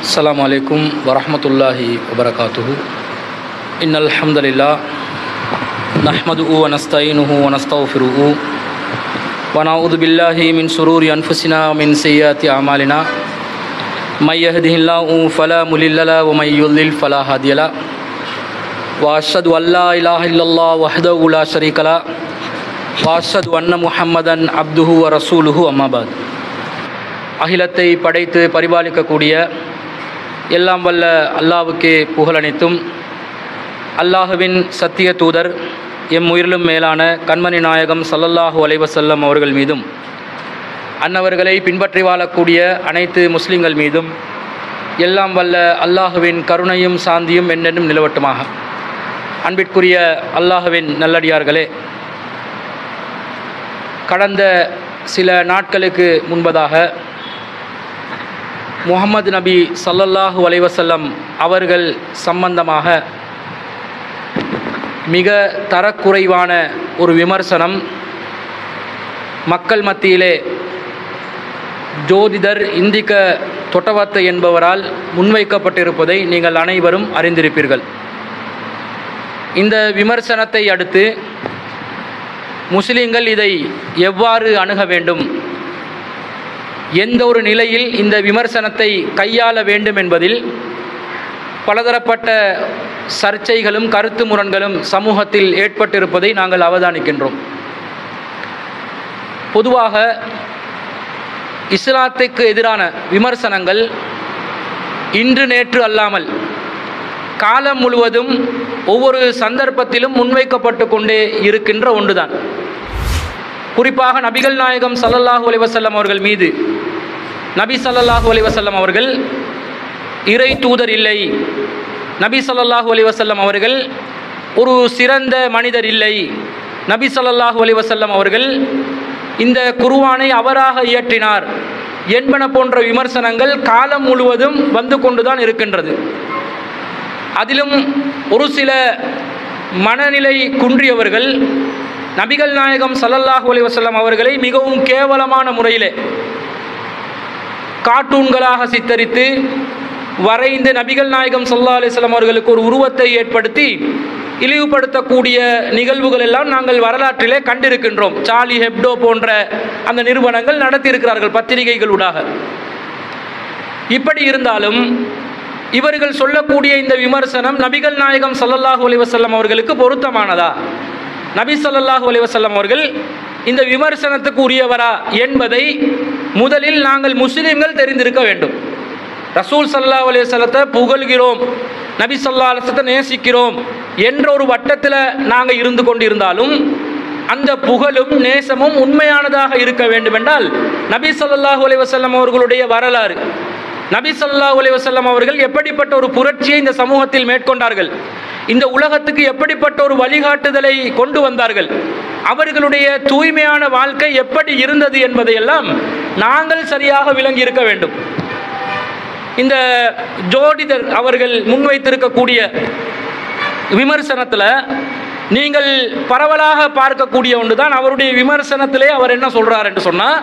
السلام عليكم ورحمة الله وبركاته إن الحمد لله نحمده ونستعينه ونستغفره ونعوذ بالله من شرور أنفسنا ومن سيئات أعمالنا من يهده الله فلا مضل له ومن يضلل فلا هادي له وأشهد أن لا إله إلا الله وحده لا شريك له وأشهد أن محمدا عبده ورسوله أما بعد அகிலத்தை படைத்து பரிபாலிக்கக்கூடிய எல்லாம் வல்ல அல்லாவுக்கே புகழனைத்தும் அல்லாஹுவின் சத்திய தூதர் எம் உயிரிலும் மேலான கண்மணி நாயகம் சல்லல்லாஹு அலைவசல்லம் அவர்கள் மீதும் அன்னவர்களை பின்பற்றி வாழக்கூடிய அனைத்து முஸ்லிம்கள் மீதும் எல்லாம் வல்ல அல்லாஹுவின் கருணையும் சாந்தியும் என்னென்னும் நிலவட்டுமாக அன்பிற்குரிய அல்லாஹுவின் நல்லடியார்களே கடந்த சில நாட்களுக்கு முன்பதாக முகமது நபி சல்லல்லாஹு அலைவசல்லம் அவர்கள் சம்பந்தமாக மிக தரக்குறைவான ஒரு விமர்சனம் மக்கள் மத்தியிலே ஜோதிடர் இந்திக்க தொட்டவத்தை என்பவரால் முன்வைக்கப்பட்டிருப்பதை நீங்கள் அனைவரும் அறிந்திருப்பீர்கள் இந்த விமர்சனத்தை அடுத்து முஸ்லிம்கள் இதை எவ்வாறு அணுக வேண்டும் எந்த ஒரு நிலையில் இந்த விமர்சனத்தை கையாள வேண்டும் என்பதில் பலதரப்பட்ட சர்ச்சைகளும் கருத்து முரண்களும் சமூகத்தில் ஏற்பட்டிருப்பதை நாங்கள் அவதானிக்கின்றோம் பொதுவாக இஸ்லாத்துக்கு எதிரான விமர்சனங்கள் இன்று நேற்று அல்லாமல் காலம் முழுவதும் ஒவ்வொரு சந்தர்ப்பத்திலும் முன்வைக்கப்பட்டு கொண்டே இருக்கின்ற ஒன்றுதான் குறிப்பாக நபிகள் நாயகம் சல்லல்லாஹு அலைவசல்லம் அவர்கள் மீது நபி சல்லல்லாஹு அலைவசல்லம் அவர்கள் இறை தூதர் இல்லை நபி சல்லல்லாஹு அலைவசல்லம் அவர்கள் ஒரு சிறந்த மனிதர் இல்லை நபி சல்லல்லாஹு அலைவசல்லம் அவர்கள் இந்த குருவானை அவராக இயற்றினார் என்பன போன்ற விமர்சனங்கள் காலம் முழுவதும் வந்து கொண்டுதான் இருக்கின்றது அதிலும் ஒரு சில மனநிலை குன்றியவர்கள் நபிகள் நாயகம் சல்லல்லாஹு அலி வசல்லம் அவர்களை மிகவும் கேவலமான முறையிலே கார்ட்டூன்களாக சித்தரித்து வரைந்து நபிகள் நாயகம் சல்லா அலிஸ்லாம் அவர்களுக்கு ஒரு உருவத்தை ஏற்படுத்தி இழிவுபடுத்தக்கூடிய நிகழ்வுகள் எல்லாம் நாங்கள் வரலாற்றிலே கண்டிருக்கின்றோம் சார்லி ஹெப்டோ போன்ற அந்த நிறுவனங்கள் நடத்தியிருக்கிறார்கள் பத்திரிகைகளூடாக இப்படி இருந்தாலும் இவர்கள் சொல்லக்கூடிய இந்த விமர்சனம் நபிகள் நாயகம் சல்லல்லாஹு அலிவசல்லம் அவர்களுக்கு பொருத்தமானதா நபி சல்லாஹூ அலைவசல்லம் அவர்கள் இந்த விமர்சனத்துக்கு உரியவரா என்பதை முதலில் நாங்கள் முஸ்லீம்கள் தெரிந்திருக்க வேண்டும் ரசூல் சல்லா அலைவசல்லத்தை புகழ்கிறோம் நபி சொல்லா அலசத்தை நேசிக்கிறோம் என்ற ஒரு வட்டத்தில் நாங்கள் இருந்து கொண்டிருந்தாலும் அந்த புகழும் நேசமும் உண்மையானதாக இருக்க வேண்டும் என்றால் நபி சொல்லாஹு அலைவசல்லம் அவர்களுடைய வரலாறு நபி சொல்லா அலைவசல்லம் அவர்கள் எப்படிப்பட்ட ஒரு புரட்சியை இந்த சமூகத்தில் மேற்கொண்டார்கள் இந்த உலகத்துக்கு எப்படிப்பட்ட ஒரு வழிகாட்டுதலை கொண்டு வந்தார்கள் அவர்களுடைய தூய்மையான வாழ்க்கை எப்படி இருந்தது என்பதையெல்லாம் நாங்கள் சரியாக விளங்கி இருக்க வேண்டும் இந்த ஜோடிதர் அவர்கள் முன்வைத்திருக்கக்கூடிய விமர்சனத்தில் நீங்கள் பரவலாக பார்க்கக்கூடிய ஒன்று தான் அவருடைய விமர்சனத்திலே அவர் என்ன சொல்கிறார் என்று சொன்னால்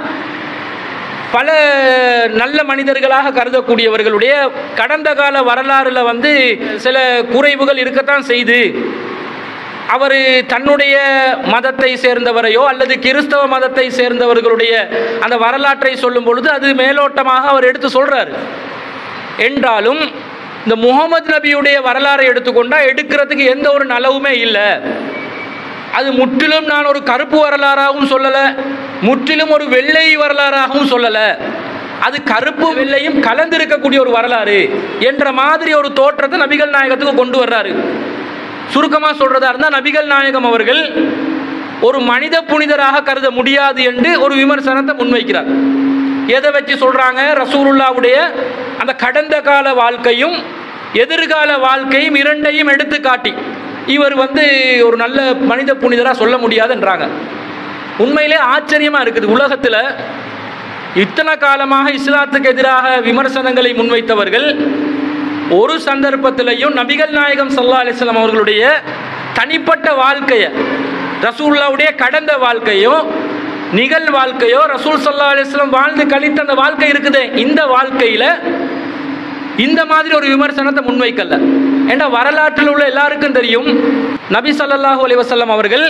பல நல்ல மனிதர்களாக கருதக்கூடியவர்களுடைய கடந்த கால வரலாறில் வந்து சில குறைவுகள் இருக்கத்தான் செய்து அவர் தன்னுடைய மதத்தை சேர்ந்தவரையோ அல்லது கிறிஸ்தவ மதத்தை சேர்ந்தவர்களுடைய அந்த வரலாற்றை சொல்லும் பொழுது அது மேலோட்டமாக அவர் எடுத்து சொல்கிறார் என்றாலும் இந்த முகமது நபியுடைய வரலாறை எடுத்துக்கொண்டால் எடுக்கிறதுக்கு எந்த ஒரு நலவுமே இல்லை அது முற்றிலும் நான் ஒரு கருப்பு வரலாறாகவும் சொல்லலை முற்றிலும் ஒரு வெள்ளை வரலாறாகவும் சொல்லலை அது கருப்பு வெள்ளையும் கலந்திருக்கக்கூடிய ஒரு வரலாறு என்ற மாதிரி ஒரு தோற்றத்தை நபிகள் நாயகத்துக்கு கொண்டு வர்றாரு சுருக்கமாக சொல்றதா இருந்தால் நபிகள் நாயகம் அவர்கள் ஒரு மனித புனிதராக கருத முடியாது என்று ஒரு விமர்சனத்தை முன்வைக்கிறார் எதை வச்சு சொல்றாங்க ரசூலுல்லாவுடைய அந்த கடந்த கால வாழ்க்கையும் எதிர்கால வாழ்க்கையும் இரண்டையும் எடுத்து காட்டி இவர் வந்து ஒரு நல்ல மனித புனிதராக சொல்ல முடியாதுன்றாங்க உண்மையிலே ஆச்சரியமாக இருக்குது உலகத்தில் இத்தனை காலமாக இஸ்லாத்துக்கு எதிராக விமர்சனங்களை முன்வைத்தவர்கள் ஒரு சந்தர்ப்பத்திலையும் நபிகள் நாயகம் சல்லா அலிஸ்லாம் அவர்களுடைய தனிப்பட்ட வாழ்க்கையை ரசூல்லாவுடைய கடந்த வாழ்க்கையும் நிகழ் வாழ்க்கையோ ரசூல் சல்லா அலிஸ்லாம் வாழ்ந்து கழித்த அந்த வாழ்க்கை இருக்குதே இந்த வாழ்க்கையில் இந்த மாதிரி ஒரு விமர்சனத்தை முன்வைக்கல ஏன்னா வரலாற்றில் உள்ள எல்லாருக்கும் தெரியும் நபி ஸல்லல்லாஹு அலைஹி வஸல்லம் அவர்கள்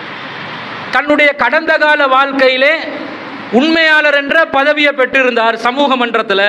தன்னுடைய கடந்த கால வாழ்க்கையிலே உண்மையாளர் என்ற பதவியை பெற்றிருந்தார் சமூக மன்றத்தில்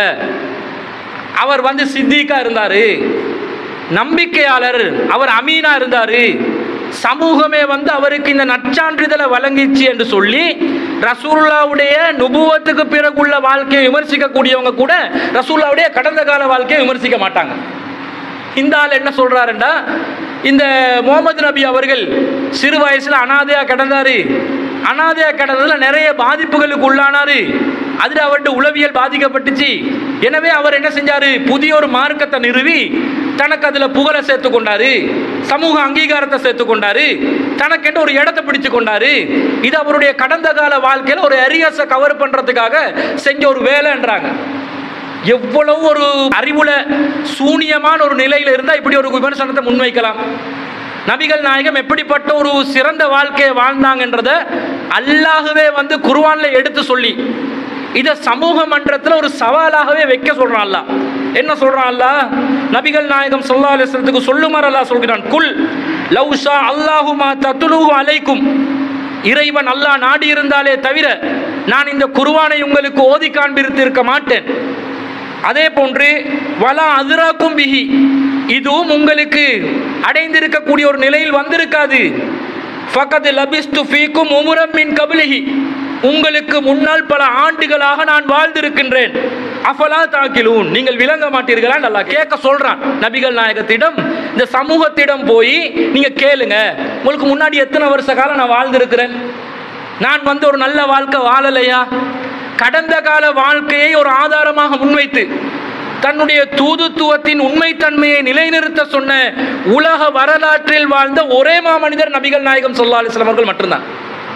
அவர் வந்து சித்திகா இருந்தார் நம்பிக்கையாளர் அவர் அமீனா இருந்தார் சமூகமே வந்து அவருக்கு இந்த நற்சான்றிதழை வழங்கிச்சு என்று சொல்லி ரசூல்லாவுடைய நுபுவத்துக்கு பிறகுள்ள வாழ்க்கையை விமர்சிக்கக்கூடியவங்க கூட ரசூல்லாவுடைய கடந்த கால வாழ்க்கையை விமர்சிக்க மாட்டாங்க இந்த ஆள் என்ன சொல்றாருண்டா இந்த முகமது நபி அவர்கள் சிறு வயசுல அனாதையா கிடந்தாரு அனாதையா கிடந்ததுல நிறைய பாதிப்புகளுக்கு உள்ளானாரு அதில் அவருடைய உளவியல் பாதிக்கப்பட்டுச்சு எனவே அவர் என்ன செஞ்சாரு புதிய ஒரு மார்க்கத்தை நிறுவி தனக்கு அதில் புகழை சேர்த்து கொண்டாரு சமூக அங்கீகாரத்தை சேர்த்து கொண்டாரு தனக்கென்று ஒரு இடத்தை பிடிச்சு கொண்டாரு இது அவருடைய கடந்த கால வாழ்க்கையில் ஒரு அரியஸை கவர் பண்றதுக்காக செஞ்ச ஒரு வேலைன்றாங்க எவ்வளவு ஒரு அறிவுல சூனியமான ஒரு நிலையில இருந்தா இப்படி ஒரு விமர்சனத்தை முன்வைக்கலாம் நபிகள் நாயகம் எப்படிப்பட்ட ஒரு சிறந்த வாழ்க்கையை வாழ்ந்தாங்கன்றத அல்லாஹ்வே வந்து குர்ஆன்ல எடுத்து சொல்லி இதை சமூக மன்றத்தில் ஒரு சவாலாகவே வைக்க சொல்றான் அல்லாஹ் என்ன சொல்றான் அல்லாஹ் நபிகள் நாயகம் ஸல்லல்லாஹு அலைஹி வஸல்லத்துக்கு சொல்லுமாறு அல்லாஹ் சொல்கிறான் குல் லவ் ஷா அல்லாஹுமா தத்லுஹு அலைக்கும் இறைவன் அல்லாஹ் நாடி இருந்தாலே தவிர நான் இந்த குர்ஆனை உங்களுக்கு ஓதி காண்பித்திருக்க மாட்டேன் அதே போன்று வலா அதிராக்கும் பிஹி இதுவும் உங்களுக்கு அடைந்திருக்கக்கூடிய ஒரு நிலையில் வந்திருக்காது ஃபகத் லபிஸ்து ஃபீக்கும் உமுரம் மின் கபிலிஹி உங்களுக்கு முன்னால் பல ஆண்டுகளாக நான் வாழ்ந்திருக்கின்றேன் அஃபலா தாக்கிலூன் நீங்கள் விளங்க மாட்டீர்களா நல்லா கேட்க சொல்றான் நபிகள் நாயகத்திடம் இந்த சமூகத்திடம் போய் நீங்க கேளுங்க உங்களுக்கு முன்னாடி எத்தனை வருஷ காலம் நான் வாழ்ந்திருக்கிறேன் நான் வந்து ஒரு நல்ல வாழ்க்கை வாழலையா கடந்த கால வாழ்க்கையை ஒரு ஆதாரமாக முன்வைத்து தன்னுடைய தூதுத்துவத்தின் உண்மைத்தன்மையை நிலைநிறுத்த சொன்ன உலக வரலாற்றில் வாழ்ந்த ஒரே மாமனிதர் நபிகள் நாயகம் ஸல்லல்லாஹு அலைஹி வஸல்லம் அவர்கள் மட்டும்தான்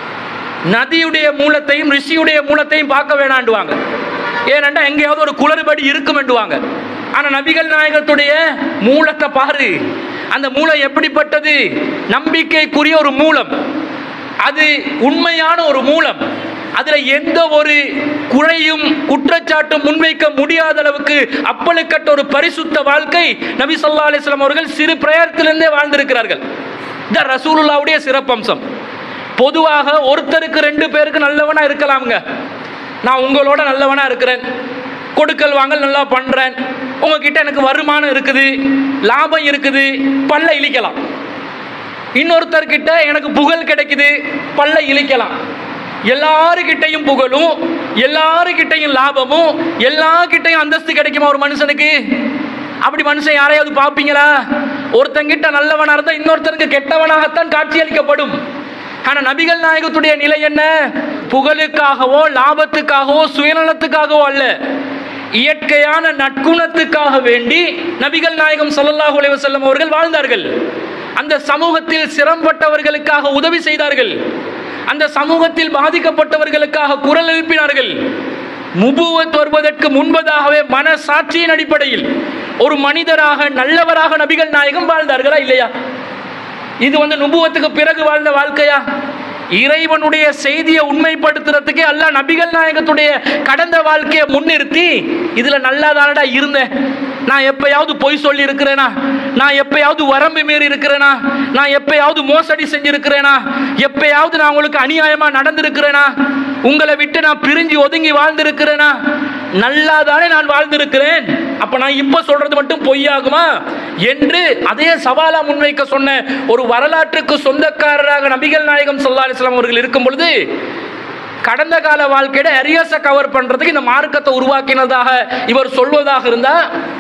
நதியுடைய மூலத்தையும் ரிஷியுடைய மூலத்தையும் பார்க்க வேணாண்டுவாங்க ஏனென்றா எங்கேயாவது ஒரு குளறுபடி இருக்குமெண்டுவாங்க ஆனா நபிகள் நாயகத்துடைய மூலத்தை பாரு அந்த மூலம் எப்படிப்பட்டது நம்பிக்கைக்குரிய ஒரு மூலம் அது உண்மையான ஒரு மூலம் அதுல எந்த ஒரு குறையும் குற்றச்சாட்டும் முன்வைக்க முடியாத அளவுக்கு அப்பழுக்கட்ட ஒரு பரிசுத்த வாழ்க்கை நபி ஸல்லல்லாஹு அலைஹி வஸல்லம் அவர்கள் சிறு பிரயத்திலிருந்தே வாழ்ந்திருக்கிறார்கள் இந்த ரசூலுல்லாவுடைய சிறப்பம்சம் பொதுவாக ஒருத்தருக்கு ரெண்டு பேருக்கு நல்லவனா இருக்கலாமுங்க நான் உங்களோட நல்லவனா இருக்கிறேன் கொடுக்கல் வாங்கல் நல்லா பண்றேன் உங்ககிட்ட எனக்கு வருமானம் இருக்குது லாபம் இருக்குது பல்ல இழிக்கலாம் இன்னொருத்தர்கிட்ட எனக்கு புகழ் கிடைக்குது பல்ல இழிக்கலாம் எல்லாருக்கிட்டையும் புகழும் எல்லாருக்கிட்டையும் லாபமும் எல்லார்கிட்டையும் அந்தஸ்து கிடைக்குமா ஒரு மனுஷனுக்கு அப்படி மனுஷன் யாரையாவது பார்ப்பீங்களா ஒருத்தங்கிட்ட நல்லவனா இருந்தா இன்னொருத்தருக்கு கெட்டவனாகத்தான் காட்சியளிக்கப்படும் ஆனா நபிகள் நாயகத்துடைய நிலை என்ன புகழுக்காகவோ லாபத்துக்காகவோ சுயநலத்துக்காகவோ அல்ல இயற்கையான நற்குணத்துக்காக வேண்டி நபிகள் நாயகம் ஸல்லல்லாஹு அலைஹி வஸல்லம் அவர்கள் வாழ்ந்தார்கள் அந்த சமூகத்தில் சிரம்பட்டவர்களுக்காக உதவி செய்தார்கள் அந்த சமூகத்தில் பாதிக்கப்பட்டவர்களுக்காக குரல் எழுப்பினார்கள் முபுவத் வருவதற்கு முன்பதாகவே மனசாட்சியின் அடிப்படையில் ஒரு மனிதராக நல்லவராக நபிகள் நாயகம் வாழ்ந்தார்களா இல்லையா இது வந்து நுபுவத்துக்கு பிறகு வாழ்ந்த வாழ்க்கையா இறைவனுடைய செய்தியை உண்மைப்படுத்துறதுக்கே அல்லாஹ் நபிகள் நாயகத்துடைய கடந்த வாழ்க்கையை முன்னிறுத்தி இதுல நல்லா தானடா இருந்தேன் நான் எப்பயாவது பொய் சொல்லி இருக்கிறேனா நான் எப்பயாவது வரம்பு மீறி இருக்கிறேனா நான் எப்பயாவது மோசடி செஞ்சிருக்கிறேனா எப்பயாவது நான் உங்களுக்கு அநியாயமா நடந்திருக்கிறேனா உங்களை விட்டு நான் பிரிஞ்சு ஒதுங்கி வாழ்ந்திருக்கிறேனா நல்லா தானே நான் வாழ்ந்திருக்கிறேன் அப்ப நான் இப்ப சொல்றது மட்டும் பொய்யாகுமா என்று அதே சவாலா முன்வைக்க சொன்ன ஒரு வரலாற்றுக்கு சொந்தக்காரராக நபிகள் நாயகம் ஸல்லல்லாஹு அலைஹி வஸல்லம் அவர்கள் இருக்கும் பொழுது கடந்த கால வாழ்க்கையில அரியஸை கவர் பண்றதுக்கு இந்த மார்க்கத்தை உருவாக்கினதாக இவர் சொல்வதாக இருந்தா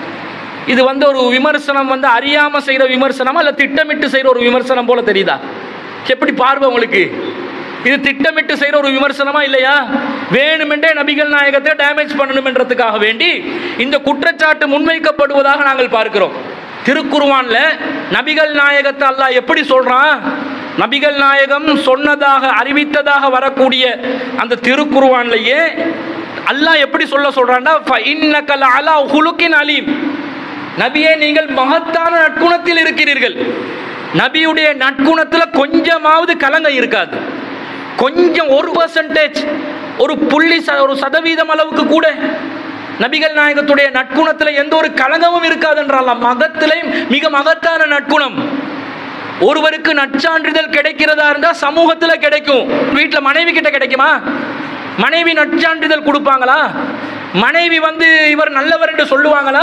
இது வந்து ஒரு விமர்சனம் வந்து அறியாம செய்யற விமர்சனமா இல்ல திட்டமிட்டு செய்யற ஒரு விமர்சனம் போல தெரியுதா எப்படி பார்வை உங்களுக்கு இது திட்டமிட்டு செய்யற ஒரு விமர்சனமா இல்லையா வேணுமென்றே நபிகள் நாயகத்தை டேமேஜ் பண்ணணுமென்றதுக்காக வேண்டி இந்த குற்றச்சாட்டு முன்வைக்கப்படுவதாக நாங்கள் பார்க்கிறோம் திருக்குர்ஆன்ல நபிகள் நாயகத்தை அல்லாஹ் எப்படி சொல்றான் நபிகள் நாயகம் சொன்னதாக அறிவித்ததாக வரக்கூடிய அந்த திருக்குர்ஆன்லயே அல்லாஹ் எப்படி சொல்ல சொல்றான்னா இன்னக லஅலா ஹுலுக்கின் அலீம் நபியே நீங்கள் மகத்தான நற்குணத்தில் இருக்கிறீர்கள் நபியுடைய நற்குணத்தில் கொஞ்சமாவது கலங்க இருக்காது கொஞ்சம் ஒரு பர்சன்டேஜ் ஒரு புள்ளி ச- ஒரு சதவீதம் அளவுக்கு கூட நபிகள் நாயகத்துடைய நற்குணத்தில் எந்த ஒரு கலங்கமும் இருக்காது என்றாலாம் மகத்திலே மிக மகத்தான நற்குணம் ஒருவருக்கு நற்சான்றிதழ் கிடைக்கிறதா இருந்தா சமூகத்துல கிடைக்கும் வீட்டில் மனைவி கிட்ட கிடைக்குமா மனைவி நற்சான்றிதழ் கொடுப்பாங்களா மனைவி வந்து இவர் நல்லவர் என்று சொல்லுவாங்களா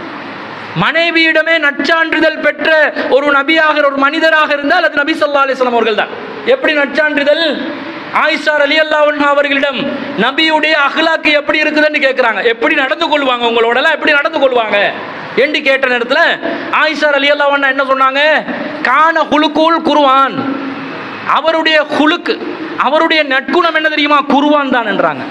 மனைவியிடமே நற்சான்றிதழ் பெற்ற ஒரு நபியாக ஒரு மனிதராக இருந்தால் அது நபி ஸல்லல்லாஹு அலைஹி வஸல்லம் அவர்கள் தான் எப்படி நற்சான்றிதழ் ஆயிஷா ரலியல்லாஹு அன்ஹா அவர்களிடம் நபியுடைய அஹ்லாக்கு எப்படி இருக்குதுன்னு கேட்குறாங்க எப்படி நடந்து கொள்வாங்க உங்களோடலாம் எப்படி நடந்து கொள்வாங்க என்று கேட்ட நேரத்தில் ஆயிஷா ரலியல்லாஹு அன்ஹா என்ன சொன்னாங்க கான குலுக்குல் குருவான் அவருடைய குலுக்கு அவருடைய நற்குணம் என்ன தெரியுமா குருவான் தான் என்றாங்க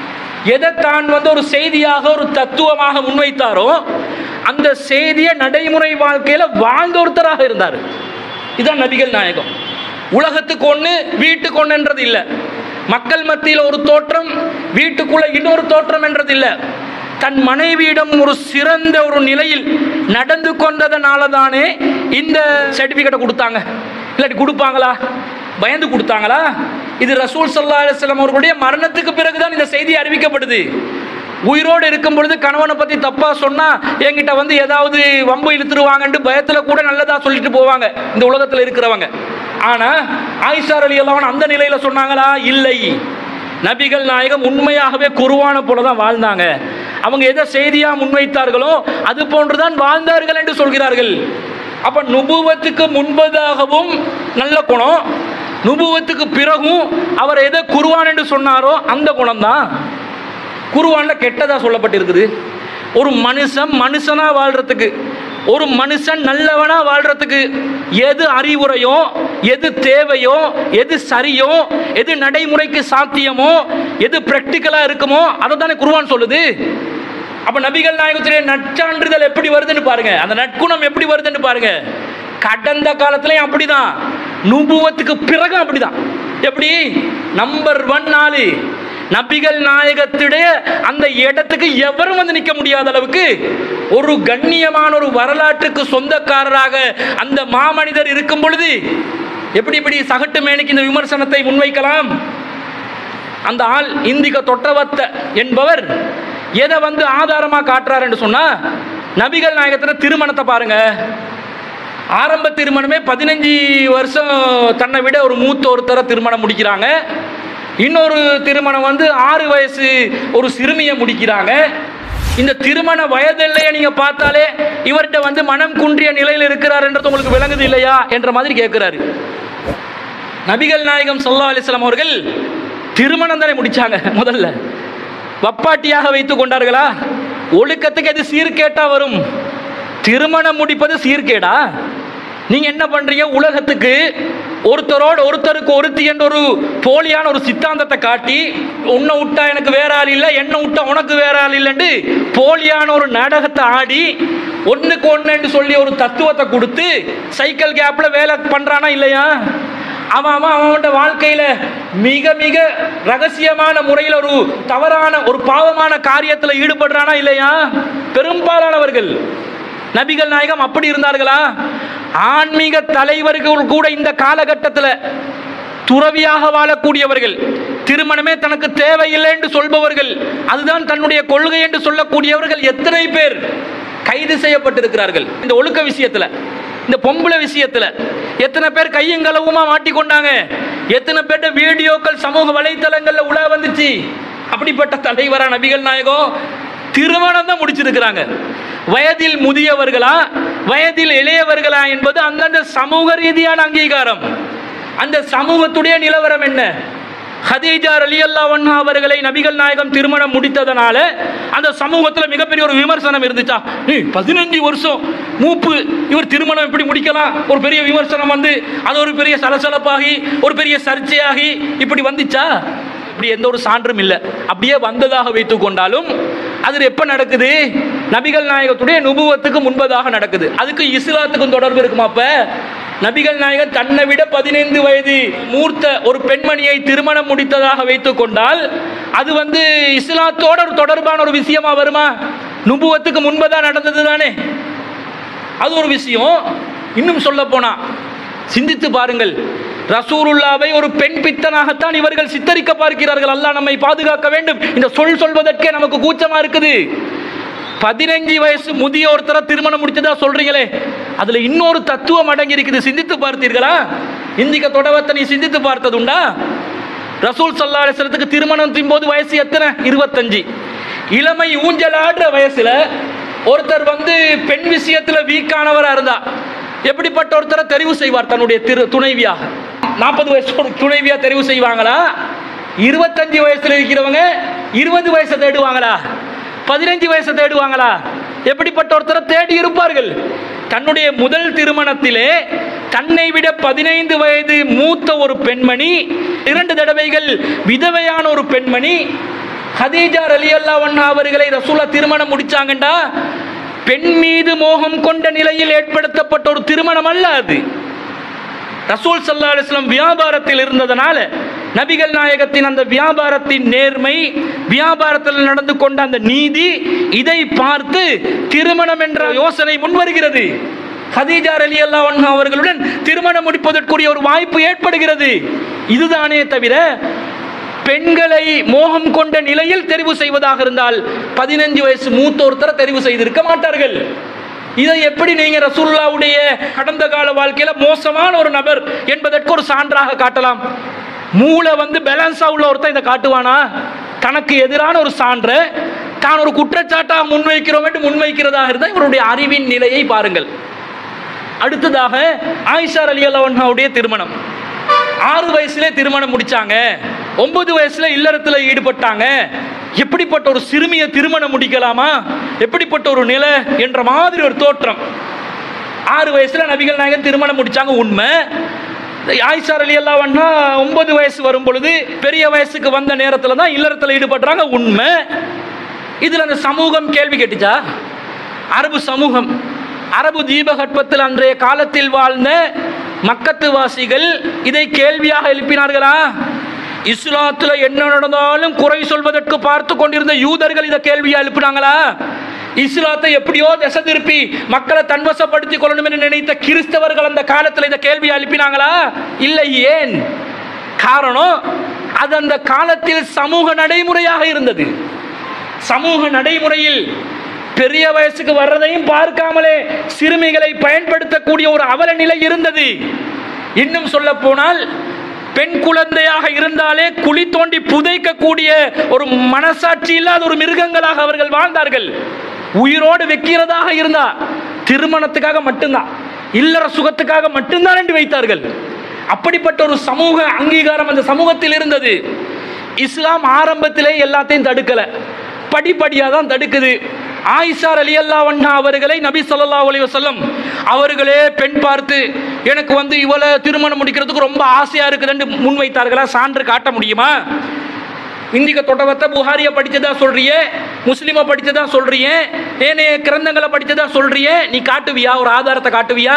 எதை தான் வந்து ஒரு செய்தியாக ஒரு தத்துவமாக முன்வைத்தாரோ அந்த செய்தியை நடைமுறை வாழ்க்கையில் வாழ்ந்த ஒருத்தராக இருந்தார் இதுதான் நபிகள் நாயகம் உலகத்துக்கு ஒன்று வீட்டுக்கு ஒன்றுன்றது இல்லை மக்கள் மத்தியில் ஒரு தோற்றம் வீட்டுக்குள்ள இன்னொரு தோற்றம் என்றது இல்லை தன் மனைவியிடம் ஒரு சிறந்த ஒரு நிலையில் நடந்து கொண்டதனால தானே இந்த சர்டிஃபிகேட்டை கொடுத்தாங்க இல்லாட்டி கொடுப்பாங்களா பயந்து கொடுத்தாங்களா இது ரசூல் சல்லா அலிஸ்லாம் அவர்களுடைய மரணத்துக்கு பிறகுதான் இந்த செய்தி அறிவிக்கப்படுது உயிரோடு இருக்கும் பொழுது கணவனை பற்றி தப்பாக சொன்னால் என்கிட்ட வந்து ஏதாவது வம்பு இழுத்துருவாங்கன்ட்டு பயத்தில் கூட நல்லதாக சொல்லிட்டு போவாங்க இந்த உலகத்தில் இருக்கிறவங்க ஆனால் ஆயிஷார் அலி அல்லாஹ் அந்த நிலையில் சொன்னாங்களா இல்லை நபிகள் நாயகம் உண்மையாகவே குருவான போல தான் வாழ்ந்தாங்க அவங்க எதை செய்தியாக முன்வைத்தார்களோ அது போன்றுதான் வாழ்ந்தார்கள் என்று சொல்கிறார்கள் அப்ப நுபுவத்துக்கு முன்பதாகவும் நல்ல குணம் நுபுவத்துக்கு பிறகும் அவர் எதை குருவான் என்று சொன்னாரோ அந்த குணம்தான் குருவான்ல கெட்டதா சொல்லப்பட்டிருக்குது ஒரு மனுஷன் மனுஷனா வாழ்றதுக்கு ஒரு மனுஷன் நல்லவனா வாழ்றதுக்கு எது அறிவுரையோ எது தேவையோ எது சரியோ எது நடைமுறைக்கு சாத்தியமோ எது பிராக்டிக்கலா இருக்குமோ அதை தானே குருவான் சொல்லுது அப்ப நபிகள் நாயகத்துடைய நற்சான்றிதழ் எப்படி வருதுன்னு பாருங்க அந்த நற்குணம் எப்படி வருதுன்னு பாருங்க கடந்த காலத்துலயும் அப்படிதான் நுபுவத்துக்கு பிறகு அப்படிதான் எப்படி நம்பர் ஒன் நாலு நபிகள் நாயகத்துடைய அந்த இடத்துக்கு எவரும் வந்து நிற்க முடியாத அளவுக்கு ஒரு கண்ணியமான ஒரு வரலாற்றுக்கு சொந்தக்காரராக அந்த மாமனிதர் இருக்கும் பொழுது எப்படி இப்படி சகட்டு மேனிக்கு இந்த விமர்சனத்தை முன்வைக்கலாம் அந்த ஆள் இந்திக தொற்றவத்த என்பவர் எதை வந்து ஆதாரமாக காட்டுறாருன்னு சொன்னா நபிகள் நாயகத்தில் திருமணத்தை பாருங்க ஆரம்ப திருமணமே பதினஞ்சு வருஷம் தன்னை விட ஒரு மூத்த ஒருத்தரை திருமணம் முடிக்கிறாங்க இன்னொரு திருமணம் வந்து ஆறு வயசு ஒரு சிறுமியை முடிக்கிறாங்க இந்த திருமண வயதில்லையே நீங்க பார்த்தாலே இவர்கிட்ட வந்து மனம் குன்றிய நிலையில் இருக்கிறாருன்றது உங்களுக்கு விளங்குது இல்லையா என்ற மாதிரி கேட்கிறாரு நபிகள் நாயகம் ஸல்லல்லாஹு அலைஹி வஸல்லம் அவர்கள் திருமணம் தானே முடிச்சாங்க முதல்ல வப்பாட்டியாக வைத்துக் கொண்டார்களா ஒழுக்கத்துக்கு எது சீர்கேட்டா வரும் திருமணம் முடிப்பது சீர்கேடா நீங்க என்ன பண்றீங்க உலகத்துக்கு ஒருத்தரோடு ஒருத்தருக்கு ஒருத்தி என்ற ஒரு போலியான ஒரு சித்தாந்தத்தை காட்டி உன்னை விட்டா எனக்கு வேற ஆள் இல்லை என்ன விட்டா உனக்கு வேற ஆள் இல்லைன்னு போலியான ஒரு நாடகத்தை ஆடி ஒண்ணுக்கு ஒன்றுன்னு சொல்லி ஒரு தத்துவத்தை கொடுத்து சைக்கிள் கேப்ல வேலை பண்றானா இல்லையா அவன் அவன் அவனோட வாழ்க்கையில மிக மிக ரகசியமான முறையில் ஒரு தவறான ஒரு பாவமான காரியத்தில் ஈடுபடுறானா இல்லையா பெரும்பாலானவர்கள் நபிகள் நாயகம் அப்படி இருந்தார்களா ஆன்மீக தலைவர்கள் கூட இந்த காலகட்டத்தில் துறவியாக வாழக்கூடியவர்கள் திருமணமே தனக்கு தேவையில்லை என்று சொல்பவர்கள் அதுதான் தன்னுடைய கொள்கை என்று சொல்லக்கூடியவர்கள் எத்தனை பேர் கைது செய்யப்பட்டிருக்கிறார்கள் இந்த ஒழுக்க விஷயத்துல இந்த பொம்பளை விஷயத்துல எத்தனை பேர் கையும் களவுமா மாட்டிக்கொண்டாங்க எத்தனை பேர்ட்ட வீடியோக்கள் சமூக வலைத்தளங்கள்ல உலா வந்துச்சு அப்படிப்பட்ட தலைவரா நபிகள் நாயகம் திருமணம் தான் முடிச்சிருக்கிறாங்க வயதில் முதியவர்களா வயதில் இளையவர்களா என்பது அந்தந்த சமூக ரீதியான அங்கீகாரம் அந்த சமூகத்துடைய நிலவரம் என்ன ஹதீஜா ரலியல்லா அன்ஹா அவர்களை நபிகள் நாயகம் திருமணம் முடித்ததனால அந்த சமூகத்தில் மிகப்பெரிய ஒரு விமர்சனம் இருந்துச்சா ஏய், பதினஞ்சு வருஷம் மூப்பு இவர் திருமணம் எப்படி முடிக்கலாம் ஒரு பெரிய விமர்சனம் வந்து அது ஒரு பெரிய சலசலப்பாகி ஒரு பெரிய சர்ச்சையாகி இப்படி வந்துச்சா இப்படி எந்த ஒரு சான்றும் இல்லை அப்படியே வந்ததாக வைத்துக் கொண்டாலும் அது எப்போ நடக்குது நபிகள் நாயகத்துடைய நுபுவத்துக்கு முன்பதாக நடக்குது அதுக்கு இஸ்லாத்துக்கும் தொடர்பு இருக்குமா அப்ப நபிகள் நாயகர் தன்னை விட பதினைந்து வயது மூர்த்த ஒரு பெண்மணியை திருமணம் முடித்ததாக வைத்துக் கொண்டால் அது வந்து இஸ்லாத்தோட ஒரு தொடர்பான ஒரு விஷயமா வருமா நுபுவத்துக்கு முன்பதாக நடந்தது தானே அது ஒரு விஷயம் இன்னும் சொல்ல போனா சிந்தித்து பாருங்கள் ரசூலுல்லாவை ஒரு பெண் பித்தனாகத்தான் இவர்கள் சித்தரிக்க பார்க்கிறார்கள் அல்லாஹ் நம்மை பாதுகாக்க வேண்டும் இந்த சொல் சொல்வதற்கே நமக்கு கூச்சமா இருக்குது பதினஞ்சு வயசு முதிய ஒருத்தரை திருமணம் முடிச்சதா சொல்றீங்களே அதுல இன்னொரு தத்துவம் அடங்கி இருக்குது சிந்தித்து பார்த்தீர்களா இந்திக்க தொடவத்தை நீ சிந்தித்து பார்த்ததுண்டா ரசூல் சல்லா அலிஸ்லத்துக்கு திருமணத்தின் போது வயசு எத்தனை இருபத்தஞ்சு இளமை ஊஞ்சலாடுற வயசுல ஒருத்தர் வந்து பெண் விஷயத்துல வீக்கானவரா இருந்தா எப்படிப்பட்ட ஒருத்தரை தெரிவு செய்வார் தன்னுடைய திரு துணைவியாக நாற்பது வயசு ஒரு துணைவியா தெரிவு செய்வாங்களா இருபத்தஞ்சு வயசுல இருக்கிறவங்க இருபது வயசை தேடுவாங்களா பதினஞ்சு வயசை தேடுவாங்களா எப்படிப்பட்ட ஒருத்தரை தேடி இருப்பார்கள் தன்னுடைய முதல் திருமணத்திலே தன்னை விட பதினைந்து வயது மூத்த ஒரு பெண்மணி இரண்டு தடவைகள் விதவையான ஒரு பெண்மணி ஹதீஜா ரலியல்லா அன்ஹா அவர்களை ரசூலா திருமணம் முடிச்சாங்கண்டா பெண் மீது மோகம் கொண்ட நிலையில் ஏற்படுத்தப்பட்ட ஒரு திருமணம் அல்ல அது ரசூல் சல்லா அலிஸ்லாம் வியாபாரத்தில் இருந்ததனால நபிகள் நாயகத்தின் அந்த வியாபாரத்தின் நேர்மை வியாபாரத்தில் நடந்து கொண்ட அந்த நீதி இதை பார்த்து திருமணம் என்ற யோசனை முன்வருகிறது ஹதீஜா அலி அல்லா அவர்களுடன் திருமணம் முடிப்பதற்குரிய ஒரு வாய்ப்பு ஏற்படுகிறது இதுதானே தவிர பெண்களை மோகம் கொண்ட நிலையில் தெரிவு செய்வதாக இருந்தால் பதினஞ்சு வயசு மூத்த ஒருத்தரை தெரிவு செய்திருக்க மாட்டார்கள் இதை எப்படி நீங்க ரசூல்லாவுடைய கடந்த கால வாழ்க்கையில மோசமான ஒரு நபர் என்பதற்கு ஒரு சான்றாக காட்டலாம் மூளை வந்து பேலன்ஸா உள்ள ஒருத்தன் இதை காட்டுவானா தனக்கு எதிரான ஒரு சான்று தான் ஒரு குற்றச்சாட்டாக முன்வைக்கிறோம் என்று முன்வைக்கிறதாக இருந்தால் இவருடைய அறிவின் நிலையை பாருங்கள் அடுத்ததாக ஆயிஷா அலி அல்லாவுடைய திருமணம் ஆறு வயசுல திருமணம் முடிச்சாங்க ஒன்பது வயசுல இல்லறத்துல ஈடுபட்டாங்க எப்படிப்பட்ட ஒரு சிறுமியை திருமணம் முடிக்கலாமா எப்படிப்பட்ட ஒரு நிலை என்ற மாதிரி ஒரு தோற்றம் ஆறு வயசுல நபிகள் நாயகன் திருமணம் முடிச்சாங்க உண்மை ஆயிஷா அலி அல்லாவண்ணா ஒன்பது வயசு வரும் பொழுது பெரிய வயசுக்கு வந்த நேரத்தில் தான் இல்லறத்தில் ஈடுபடுறாங்க உண்மை இதில் அந்த சமூகம் கேள்வி கேட்டுச்சா அரபு சமூகம் அரபு தீபகற்பத்தில் அன்றைய காலத்தில் வாழ்ந்த மக்கத்து வாசிகள் இதை கேள்வியாக எழுப்பினார்களா இஸ்லாத்தில் என்ன நடந்தாலும் குறை சொல்வதற்கு பார்த்து கொண்டிருந்த யூதர்கள் இதை கேள்வியா எழுப்பினாங்களா இஸ்லாத்தை எப்படியோ திசை திருப்பி மக்களை தன்வசப்படுத்திக் கொள்ளணும் என்று நினைத்த கிறிஸ்தவர்கள் அந்த காலத்தில் இந்த கேள்வியை எழுப்பினாங்களா இல்லை ஏன் காரணம் அது அந்த காலத்தில் சமூக நடைமுறையாக இருந்தது சமூக நடைமுறையில் பெரிய வயசுக்கு வர்றதையும் பார்க்காமலே சிறுமிகளை பயன்படுத்தக்கூடிய ஒரு அவல நிலை இருந்தது இன்னும் சொல்ல போனால் பெண் குழந்தையாக இருந்தாலே குழி தோண்டி புதைக்கக்கூடிய ஒரு மனசாட்சி இல்லாத ஒரு மிருகங்களாக அவர்கள் வாழ்ந்தார்கள் உயிரோடு வைக்கிறதாக இருந்தா திருமணத்துக்காக மட்டும்தான் இல்லற சுகத்துக்காக மட்டும்தான் என்று வைத்தார்கள் அப்படிப்பட்ட ஒரு சமூக அங்கீகாரம் அந்த சமூகத்தில் இருந்தது இஸ்லாம் ஆரம்பத்திலே எல்லாத்தையும் தடுக்கல படிப்படியாக தான் தடுக்குது ஆயிஷார் அலி அல்லா அவர்களை நபி ஸல்லல்லாஹு அலைஹி வஸல்லம் அவர்களே பெண் பார்த்து எனக்கு வந்து இவளை திருமணம் முடிக்கிறதுக்கு ரொம்ப ஆசையா இருக்குதுன்னு முன்வைத்தார்களா சான்று காட்ட முடியுமா இந்திக தொடவத்தை புகாரியை படிச்சதா சொல்றியே முஸ்லிமை படிச்சதா சொல்றியே ஏனைய கிரந்தங்களை படிச்சதா சொல்றியே நீ காட்டுவியா ஒரு ஆதாரத்தை காட்டுவியா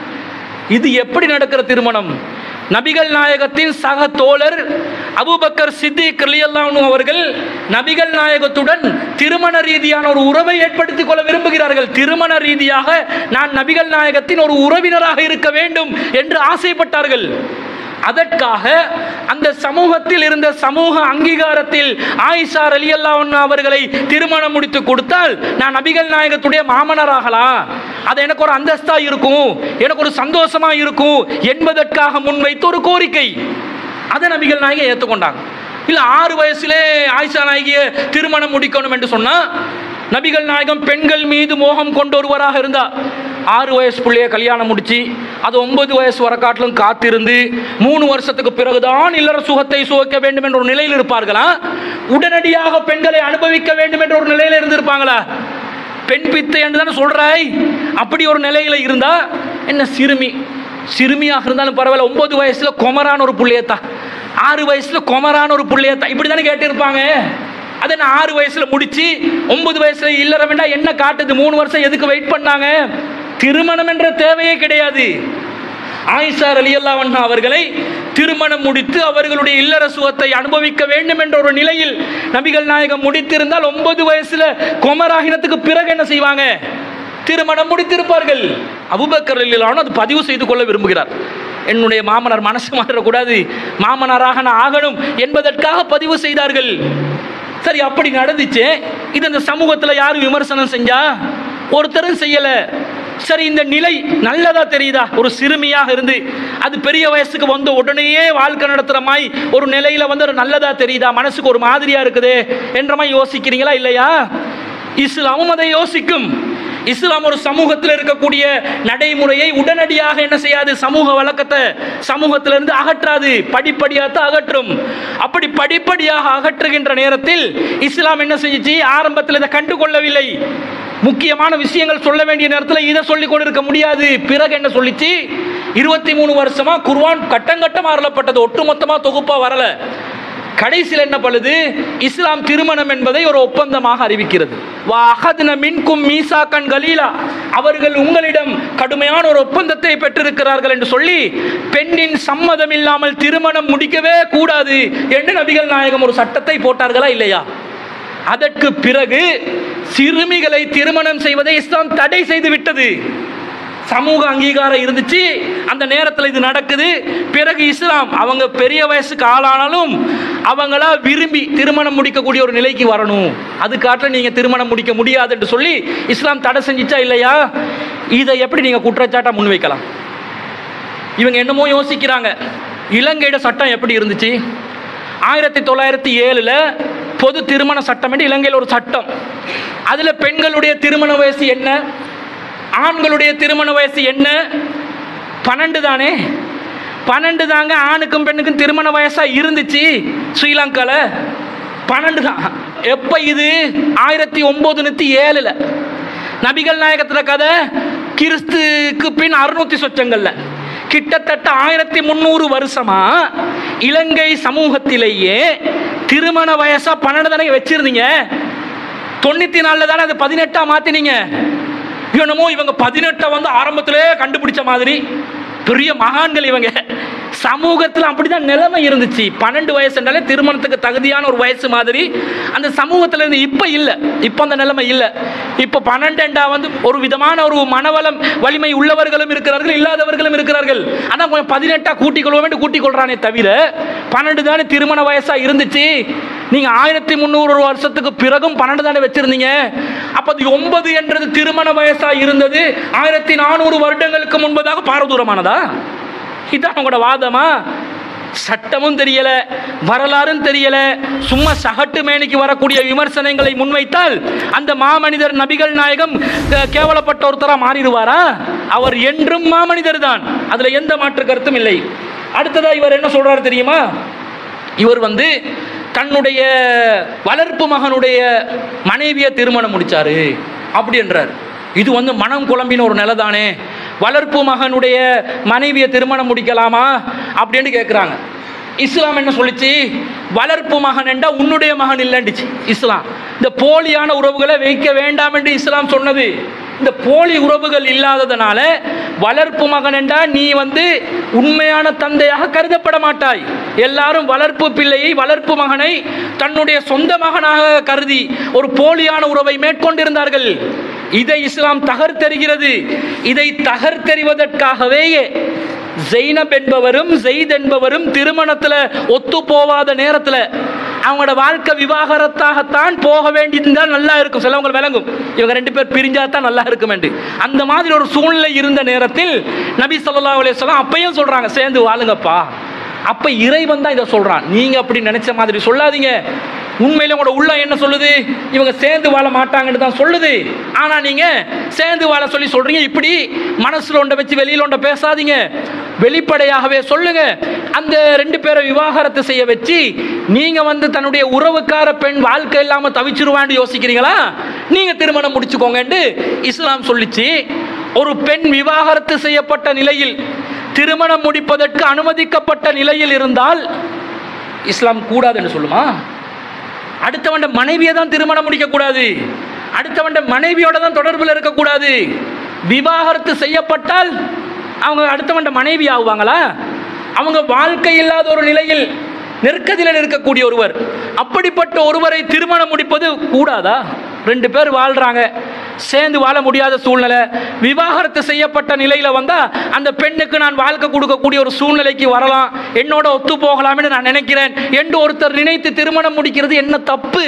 இது எப்படி நடக்கிற திருமணம் நபிகள் நாயகத்தின் சக தோழர் அபூபக்கர் சித்திக் ரலியல்லாஹு அவர்கள் நபிகள் நாயகத்துடன் திருமண ரீதியான ஒரு உறவை ஏற்படுத்திக் கொள்ள விரும்புகிறார்கள் திருமண ரீதியாக நான் நபிகள் நாயகத்தின் ஒரு உறவினராக இருக்க வேண்டும் என்று ஆசைப்பட்டார்கள் அதற்காக அந்த சமூகத்தில் இருந்த சமூக அங்கீகாரத்தில் ஆயிஷா ரலியல்லா அவர்களை திருமணம் முடித்து கொடுத்தால் நான் நபிகள் நாயகத்துடைய மாமனராகலாம் அது எனக்கு ஒரு அந்தஸ்தா இருக்கும் எனக்கு ஒரு சந்தோஷமா இருக்கும் என்பதற்காக முன்வைத்த ஒரு கோரிக்கை அதை நபிகள் நாயகம் ஏற்றுக்கொண்டாங்க இல்லை ஆறு வயசுலே ஆயிஷா நாயகியை திருமணம் முடிக்கணும் என்று சொன்னா நபிகள் நாயகம் பெண்கள் மீது மோகம் கொண்டு ஒருவராக இருந்தா ஆறு வயசு பிள்ளைய கல்யாணம் முடிச்சு அது ஒன்பது வயசு வர காட்டிலும் காத்திருந்து மூணு வருஷத்துக்கு பிறகுதான் இல்லற சுகத்தை சுவைக்க வேண்டும் என்ற ஒரு நிலையில் இருப்பார்களா உடனடியாக பெண்களை அனுபவிக்க வேண்டும் என்ற ஒரு நிலையில் இருந்திருப்பாங்களா பெண் பித்தை என்று தானே சொல்றாய் அப்படி ஒரு நிலையில இருந்தா என்ன சிறுமி சிறுமியாக இருந்தாலும் பரவாயில்ல ஒன்பது வயசுல கொமரான ஒரு புள்ளையத்தா ஆறு வயசுல கொமரான ஒரு புள்ளையத்தா இப்படி தானே கேட்டிருப்பாங்க அதை நான் ஆறு வயசுல முடிச்சு ஒன்பது வயசுல இல்லற வேண்டாம் என்ன காட்டுது மூணு வருஷம் எதுக்கு வெயிட் பண்ணாங்க திருமணம் என்ற தேவையே கிடையாது ஆயிஷா அலியல்லா அவர்களை திருமணம் முடித்து அவர்களுடைய இல்லற சுகத்தை அனுபவிக்க வேண்டும் என்ற ஒரு நிலையில் நபிகள் நாயகம் முடித்திருந்தால் ஒன்பது வயசுல குமராகினத்துக்கு பிறகு என்ன செய்வாங்க திருமணம் முடித்திருப்பார்கள் அபுபக்கர் ரலியல்லாஹு அது பதிவு செய்து கொள்ள விரும்புகிறார் என்னுடைய மாமனார் மனசு மாற்றக்கூடாது மாமனாராக நான் ஆகணும் என்பதற்காக பதிவு செய்தார்கள் சரி அப்படி நடந்துச்சு இது இந்த சமூகத்தில் யார் விமர்சனம் செஞ்சா ஒருத்தரும் செய்யலை சரி இந்த நிலை நல்லதா தெரியுதா ஒரு சிறுமியாக இருந்து அது பெரிய வயசுக்கு வந்த உடனேயே வாழ்க்கை நடத்துகிற மாதிரி ஒரு நிலையில வந்து ஒரு நல்லதா தெரியுதா மனசுக்கு ஒரு மாதிரியா இருக்குது என்ற மாதிரி யோசிக்கிறீங்களா இல்லையா இஸ்லாமும் அதை யோசிக்கும் இஸ்லாம் ஒரு சமூகத்தில் இருக்கக்கூடிய நடைமுறையை உடனடியாக என்ன செய்யாது சமூக வழக்கத்தை சமூகத்திலிருந்து அகற்றாது படிப்படியாக தான் அகற்றும் அப்படி படிப்படியாக அகற்றுகின்ற நேரத்தில் இஸ்லாம் என்ன செஞ்சுச்சு ஆரம்பத்தில் இதை கண்டுகொள்ளவில்லை முக்கியமான விஷயங்கள் சொல்ல வேண்டிய நேரத்தில் இதை சொல்லி கொண்டு இருக்க முடியாது பிறகு என்ன சொல்லிச்சு இருபத்தி மூணு வருஷமா குர்வான் கட்டங்கட்டமாக அருளப்பட்டது ஒட்டுமொத்தமாக தொகுப்பா வரல கடைசியில் என்ன பண்ணுது இஸ்லாம் திருமணம் என்பதை ஒரு ஒப்பந்தமாக அறிவிக்கிறது வாஹத்ன மின்கும் மீசாக்கன் கலீலா அவர்கள் உங்களிடம் கடுமையான ஒரு ஒப்பந்தத்தை பெற்றிருக்கிறார்கள் என்று சொல்லி பெண்ணின் சம்மதம் இல்லாமல் திருமணம் முடிக்கவே கூடாது என்று நபிகள் நாயகம் ஒரு சட்டத்தை போட்டார்களா இல்லையா அதற்கு பிறகு சிறுமிகளை திருமணம் செய்வதை இஸ்லாம் தடை செய்து விட்டது சமூக அங்கீகாரம் இருந்துச்சு அந்த நேரத்தில் இது நடக்குது பிறகு இஸ்லாம் அவங்க பெரிய வயசுக்கு ஆளானாலும் அவங்களா விரும்பி திருமணம் முடிக்கக்கூடிய ஒரு நிலைக்கு வரணும் அதுக்காக நீங்கள் திருமணம் முடிக்க முடியாது என்று சொல்லி இஸ்லாம் தடை செஞ்சிச்சா இல்லையா இதை எப்படி நீங்கள் குற்றச்சாட்டை முன்வைக்கலாம் இவங்க என்னமோ யோசிக்கிறாங்க இலங்கையோட சட்டம் எப்படி இருந்துச்சு ஆயிரத்தி தொள்ளாயிரத்தி ஏழில் பொது திருமண சட்டம் என்று இலங்கையில் ஒரு சட்டம் அதில் பெண்களுடைய திருமண வயசு என்ன ஆண்களுடைய திருமண வயசு என்ன பன்னெண்டு தானே பன்னெண்டு தாங்க ஆணுக்கும் பெண்ணுக்கும் திருமண வயசா இருந்துச்சு ஸ்ரீலங்கால பன்னெண்டு தான் எப்போ இது ஆயிரத்தி ஒம்பது நூற்றி ஏழில் நபிகள் நாயகத்தில் கதை கிறிஸ்துக்கு பின் அறுநூத்தி சொச்சங்கள்ல கிட்டத்தட்ட ஆயிரத்தி முந்நூறு வருஷமா இலங்கை சமூகத்திலேயே திருமண வயசா பன்னெண்டு தானே வச்சிருந்தீங்க தொண்ணூத்தி நாலுல தானே அது பதினெட்டா மாத்தினீங்க என்னமோ இவங்க பதினெட்டை வந்து ஆரம்பத்திலே கண்டுபிடிச்ச மாதிரி பெரிய மகான்கள் இவங்க சமூகத்தில் அப்படிதான் நிலைமை இருந்துச்சு பன்னெண்டு வயசுனாலே திருமணத்துக்கு தகுதியான ஒரு வயசு மாதிரி அந்த சமூகத்தில் இருந்து இப்போ இல்லை இப்போ அந்த நிலைமை இல்லை இப்போ பன்னெண்டா வந்து ஒரு விதமான ஒரு மனவளம் வலிமை உள்ளவர்களும் இருக்கிறார்கள் இல்லாதவர்களும் இருக்கிறார்கள் ஆனால் கொஞ்சம் பதினெட்டா கூட்டிக் கொள்வோம் கூட்டிக் கொள்றானே தவிர பன்னெண்டு தானே திருமண வயசா இருந்துச்சு நீங்க ஆயிரத்தி முந்நூறு வருஷத்துக்கு பிறகும் பன்னெண்டு தானே வச்சிருந்தீங்க அப்ப அது ஒன்பது என்றது திருமண வயசா இருந்தது ஆயிரத்தி நானூறு வருடங்களுக்கு முன்பதாக பாரதூரமானதா இதான் உங்களோட வாதமா சட்டமும் தெரியல வரலாறும் தெரியல சும்மா சகட்டு மேனிக்கு வரக்கூடிய விமர்சனங்களை முன்வைத்தால் அந்த மாமனிதர் நபிகள் நாயகம் அஹ், கேவலப்பட்ட ஒருத்தரா மாறிடுவாரா அவர் என்றும் மாமனிதர் தான் அதுல எந்த மாற்று கருத்தும் இல்லை அடுத்ததா இவர் என்ன சொல்றாரு தெரியுமா இவர் வந்து தன்னுடைய வளர்ப்பு மகனுடைய மனைவியை திருமணம் முடிச்சாரு அப்படின்றார் இது வந்து மனம் குழம்பின ஒரு நிலை தானே வளர்ப்பு மகனுடைய மனைவியை திருமணம் முடிக்கலாமா அப்படின்னு கேட்குறாங்க இஸ்லாம் என்ன சொல்லிச்சு வளர்ப்பு மகன் என்றா உன்னுடைய மகன் இல்லைண்டுச்சு இஸ்லாம் இந்த போலியான உறவுகளை வைக்க வேண்டாம் என்று இஸ்லாம் சொன்னது இந்த போலி உறவுகள் இல்லாததுனால வளர்ப்பு மகன் என்றா நீ வந்து உண்மையான தந்தையாக கருதப்பட மாட்டாய் எல்லாரும் வளர்ப்பு பிள்ளையை வளர்ப்பு மகனை தன்னுடைய சொந்த மகனாக கருதி ஒரு போலியான உறவை மேற்கொண்டிருந்தார்கள் இதை இஸ்லாம் தகர்த்தெறிகிறது இதை தகர்த்தெறிவதற்காகவே ஜெய்னப் என்பவரும் ஜெயித் என்பவரும் திருமணத்தில் ஒத்து போவாத நேரத்தில் அவங்களோட வாழ்க்கை விவாகரத்தாகத்தான் போக வேண்டியிருந்தால் நல்லா இருக்கும் சிலவங்க விளங்கும் இவங்க ரெண்டு பேர் பிரிஞ்சா தான் நல்லா இருக்கும் என்று அந்த மாதிரி ஒரு சூழ்நிலை இருந்த நேரத்தில் நபி ஸல்லல்லாஹு அலைஹி வஸல்லம் அப்பையும் சொல்றாங்க சேர்ந்து வாழுங்கப்பா அப்ப இறைவன் தான் இதை சொல்றான் நீங்க அப்படி நினைச்ச மாதிரி சொல்லாதீங்க உண்மையில உங்களோட உள்ள என்ன சொல்லுது இவங்க சேர்ந்து வாழ மாட்டாங்கன்னு தான் சொல்லுது ஆனா நீங்க சேர்ந்து வாழ சொல்லி சொல்றீங்க இப்படி மனசுல ஒன்றை வச்சு வெளியில ஒன்றை பேசாதீங்க வெளிப்படையாகவே சொல்லுங்க அந்த ரெண்டு பேரை விவாகரத்து செய்ய வச்சு நீங்க வந்து தன்னுடைய உறவுக்கார பெண் வாழ்க்கை இல்லாம தவிச்சிருவான்னு யோசிக்கிறீங்களா நீங்க திருமணம் முடிச்சுக்கோங்கன்னு இஸ்லாம் சொல்லிச்சு ஒரு பெண் விவாகரத்து செய்யப்பட்ட நிலையில் திருமணம் முடிப்பதற்கு அனுமதிக்கப்பட்ட நிலையில் இருந்தால் இஸ்லாம் கூடாதுன்னு சொல்லுமா அடுத்தவண்ட மனைவியை தான் திருமணம் முடிக்கக்கூடாது அடுத்தவண்ட மனைவியோட தான் தொடர்பில் இருக்கக்கூடாது விவாகரத்து செய்யப்பட்டால் அவங்க அடுத்தவண்ட மனைவி ஆகுவாங்களா அவங்க வாழ்க்கை இல்லாத ஒரு நிலையில் நெருக்கதியில் இருக்கக்கூடிய ஒருவர் அப்படிப்பட்ட ஒருவரை திருமணம் முடிப்பது கூடாதா ரெண்டு பேர் வாழ்றாங்க சேர்ந்து வாழ முடியாத சூழ்நிலை விவாகரத்து செய்யப்பட்ட நிலையில் வந்தால் அந்த பெண்ணுக்கு நான் வாழ்க்கை கொடுக்கக்கூடிய ஒரு சூழ்நிலைக்கு வரலாம் என்னோட ஒத்து போகலாம்னு நான் நினைக்கிறேன் என்று ஒருத்தர் நினைத்து திருமணம் முடிக்கிறது என்ன தப்பு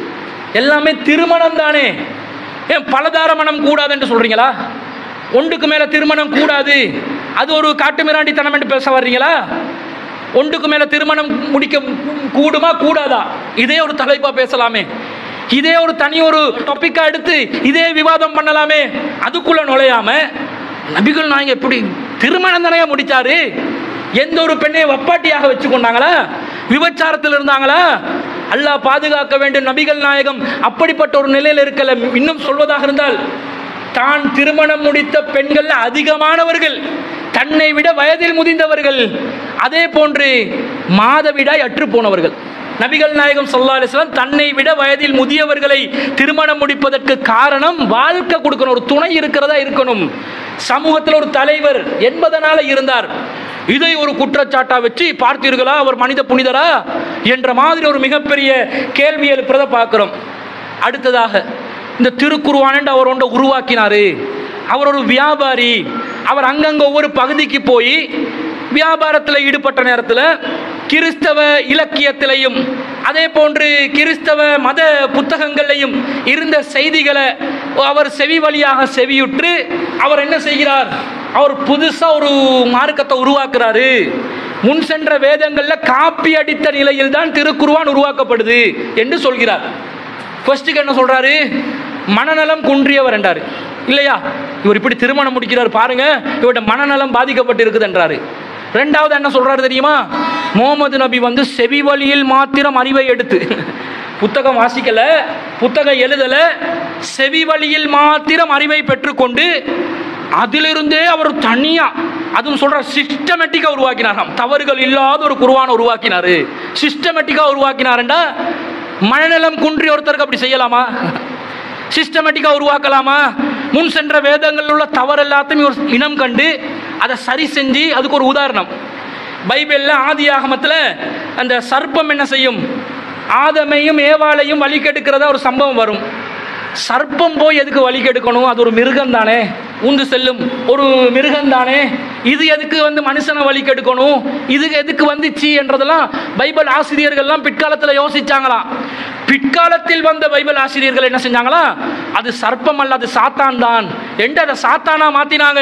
எல்லாமே திருமணம் தானே ஏன் பலதார மனம் கூடாது என்று சொல்றீங்களா ஒன்றுக்கு மேலே திருமணம் கூடாது அது ஒரு காட்டுமிராண்டித்தனம் என்று பேச வர்றீங்களா ஒன்றுக்கு மேலே திருமணம் முடிக்க கூடுமா கூடாதா இதே ஒரு தலைப்பாக பேசலாமே இதே ஒரு தனி ஒரு டாப்பிக்கா எடுத்து இதே விவாதம் பண்ணலாமே அதுக்குள்ள நுழையாம நபிகள் நாயகம் எப்படி திருமணம் தானே முடிச்சாரு எந்த ஒரு பெண்ணையும் வப்பாட்டியாக வச்சு கொண்டாங்களா விபச்சாரத்தில் இருந்தாங்களா அல்லாஹ் பாதுகாக்க வேண்டும் நபிகள் நாயகம் அப்படிப்பட்ட ஒரு நிலையில் இருக்கல இன்னும் சொல்வதாக இருந்தால் தான் திருமணம் முடித்த பெண்கள் அதிகமானவர்கள் தன்னை விட வயதில் முதிர்ந்தவர்கள் அதே போன்று மாதவிடாய் அற்று போனவர்கள் நபிகள் நாயகம் சல்லா அலிஸ்லாம் தன்னை விட வயதில் முதியவர்களை திருமணம் முடிப்பதற்கு காரணம் வாழ்க்கை கொடுக்கணும் ஒரு துணை இருக்கிறதா இருக்கணும் சமூகத்தில் ஒரு தலைவர் என்பதனால இருந்தார் இதை ஒரு குற்றச்சாட்டா வச்சு பார்த்தீர்களா அவர் மனித புனிதரா என்ற மாதிரி ஒரு மிகப்பெரிய கேள்வி எழுப்புறத பார்க்கிறோம் அடுத்ததாக இந்த திருக்குருவானண்டு அவர் ஒன்றை உருவாக்கினாரு அவர் ஒரு வியாபாரி அவர் அங்கங்க ஒவ்வொரு பகுதிக்கு போய் வியாபாரத்தில் ஈடுபட்ட நேரத்தில் கிறிஸ்தவ இலக்கியத்திலையும் அதே போன்று கிறிஸ்தவ மத புத்தகங்களையும் இருந்த செய்திகளை அவர் செவி வழியாக செவியுற்று அவர் என்ன செய்கிறார் அவர் புதுசாக ஒரு மார்க்கத்தை உருவாக்குறாரு முன் சென்ற வேதங்களில் காப்பி அடித்த நிலையில் தான் திருக்குருவான் உருவாக்கப்படுது என்று சொல்கிறார் ஃபர்ஸ்ட்டுக்கு என்ன சொல்றாரு மனநலம் குன்றியவர் என்றார் இல்லையா இவர் இப்படி திருமணம் முடிக்கிறார் பாருங்க இவருடைய மனநலம் பாதிக்கப்பட்டு இருக்குது என்றாரு ரெண்டாவது என்ன சொல்றாரு தெரியுமா முகமது நபி வந்து செவி வழியில் மாத்திரம் அறிவை எடுத்து புத்தகம் வாசிக்கல புத்தகம் எழுதல செவி வழியில் மாத்திரம் அறிவை பெற்றுக்கொண்டு அதிலிருந்தே அவர் தனியா அதுவும் சொல்ற சிஸ்டமேட்டிக்கா உருவாக்கினாராம் தவறுகள் இல்லாத ஒரு குருவான உருவாக்கினாரு சிஸ்டமேட்டிக்கா உருவாக்கினாருண்டா மனநலம் குன்றி ஒருத்தருக்கு அப்படி செய்யலாமா சிஸ்டமேட்டிக்காக உருவாக்கலாமா முன் சென்ற வேதங்களில் உள்ள தவறு எல்லாத்தையும் ஒரு இனம் கண்டு அதை சரி செஞ்சு அதுக்கு ஒரு உதாரணம் பைபிளில் ஆதி ஆகமத்தில் அந்த சர்ப்பம் என்ன செய்யும் ஆதமையும் ஏவாளையும் வழி கெடுக்கிறதா ஒரு சம்பவம் வரும் சர்ப்பம் போய் எதுக்கு வழி கெடுக்கணும் அது ஒரு மிருகம் தானே ஊந்து செல்லும் ஒரு மிருகம் தானே இது எதுக்கு வந்து மனுஷனை வழி கெடுக்கணும் இது எதுக்கு வந்துச்சு என்றதெல்லாம் பைபிள் ஆசிரியர்கள்லாம் பிற்காலத்தில் யோசிச்சாங்களாம் பிற்காலத்தில் வந்த பைபிள் ஆசிரியர்கள் என்ன செஞ்சாங்களா அது சர்ப்பம் அல்ல அது சாத்தான் தான் என்று அதை சாத்தானா மாத்தினாங்க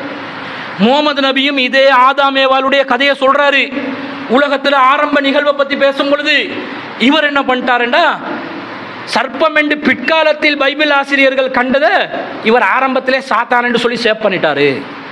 முகமது நபியும் இதே ஆதாமேவாளுடைய கதையை சொல்றாரு உலகத்தில் ஆரம்ப நிகழ்வை பத்தி பேசும் பொழுது இவர் என்ன பண்ணிட்டாருண்டா சர்ப்பம் என்று பிற்காலத்தில் பைபிள் ஆசிரியர்கள் கண்டதை இவர் ஆரம்பத்திலே சாத்தான் என்று சொல்லி சேவ் பண்ணிட்டாரு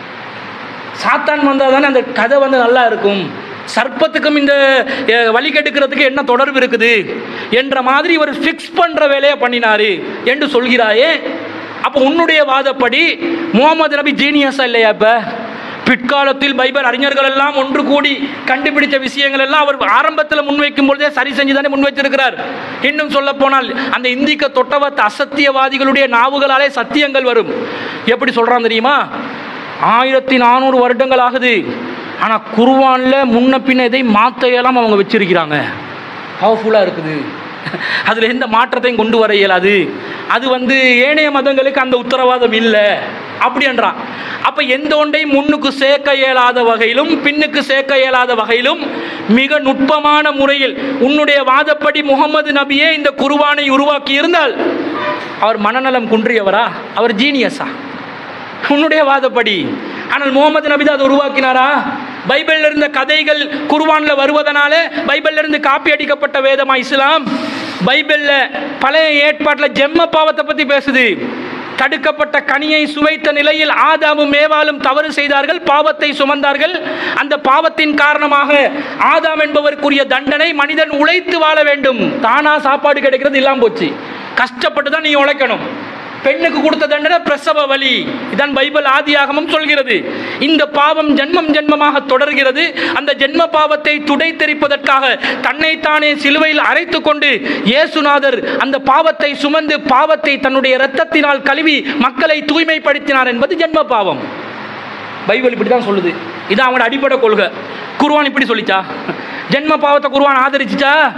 சாத்தான் வந்தால் தானே அந்த கதை வந்து நல்லா இருக்கும் சர்ப்பத்துக்கும் இந்த அஹ், வழி கெடுக்கிறதுக்கு என்ன தொடர்பு இருக்குது என்ற மாதிரி இவர் ஃபிக்ஸ் பண்ணுற வேலையை பண்ணினாரு என்று சொல்கிறாயே அப்போ உன்னுடைய வாதப்படி முகமது நபி ஜீனியஸா இல்லையா இப்போ பிற்காலத்தில் பைபிள் அறிஞர்கள் எல்லாம் ஒன்று கூடி கண்டுபிடித்த விஷயங்கள் எல்லாம் அவர் ஆரம்பத்தில் முன்வைக்கும் பொழுதே சரி செஞ்சு தானே முன்வைத்திருக்கிறார் இன்னும் சொல்ல போனால் அந்த இந்திக்க தொட்டவத்த அசத்தியவாதிகளுடைய நாவுகளாலே சத்தியங்கள் வரும் எப்படி சொல்றான் தெரியுமா ஆயிரத்தி நானூறு வருடங்கள் ஆகுது ஆனால் குருவானில் முன்ன பின்ன இதை மாற்ற இயலாம அவங்க வச்சிருக்கிறாங்க பவர்ஃபுல்லாக இருக்குது அதில் எந்த மாற்றத்தையும் கொண்டு வர இயலாது அது வந்து ஏனைய மதங்களுக்கு அந்த உத்தரவாதம் இல்லை அப்படின்றான் அப்போ எந்த ஒன்றையும் முன்னுக்கு சேர்க்க இயலாத வகையிலும் பின்னுக்கு சேர்க்க இயலாத வகையிலும் மிக நுட்பமான முறையில் உன்னுடைய வாதப்படி முகமது நபியே இந்த குருவானை உருவாக்கி இருந்தால் அவர் மனநலம் குன்றியவரா அவர் ஜீனியஸா உன்னுடைய வாதப்படி ஆனால் முகமது நபி தான் அதை உருவாக்கினாரா பைபிள்ல இருந்த கதைகள் குர்ஆன்ல வருவதனால பைபிள்ல இருந்து காப்பி அடிக்கப்பட்ட வேதமா இஸ்லாம் பைபிள்ல பழைய ஏற்பாட்டில் ஜெம்ம பாவத்தை பத்தி பேசுது தடுக்கப்பட்ட கனியை சுவைத்த நிலையில் ஆதாமும் மேவாலும் தவறு செய்தார்கள் பாவத்தை சுமந்தார்கள் அந்த பாவத்தின் காரணமாக ஆதாம் என்பவருக்குரிய தண்டனை மனிதன் உழைத்து வாழ வேண்டும் தானா சாப்பாடு கிடைக்கிறது இல்லாம போச்சு கஷ்டப்பட்டு தான் நீ உழைக்கணும் பெண்ணுக்கு கொடுத்த தண்டனை பிரசவ வலி இதான் பைபிள் ஆதியாகமும் சொல்கிறது இந்த பாவம் ஜென்மம் ஜென்மமாக தொடர்கிறது அந்த ஜென்ம பாவத்தை துடைத்தெறிப்பதற்காக தன்னைத்தானே சிலுவையில் அரைத்து கொண்டு இயேசுநாதர் அந்த பாவத்தை சுமந்து பாவத்தை தன்னுடைய இரத்தத்தினால் கழுவி மக்களை தூய்மைப்படுத்தினார் என்பது ஜென்ம பாவம் பைபிள் இப்படி தான் சொல்லுது இதான் அவங்களோட அடிப்படை கொள்கை குர்ஆன் இப்படி சொல்லிச்சா ஜென்ம பாவத்தை குர்ஆன் ஆதரிச்சுச்சா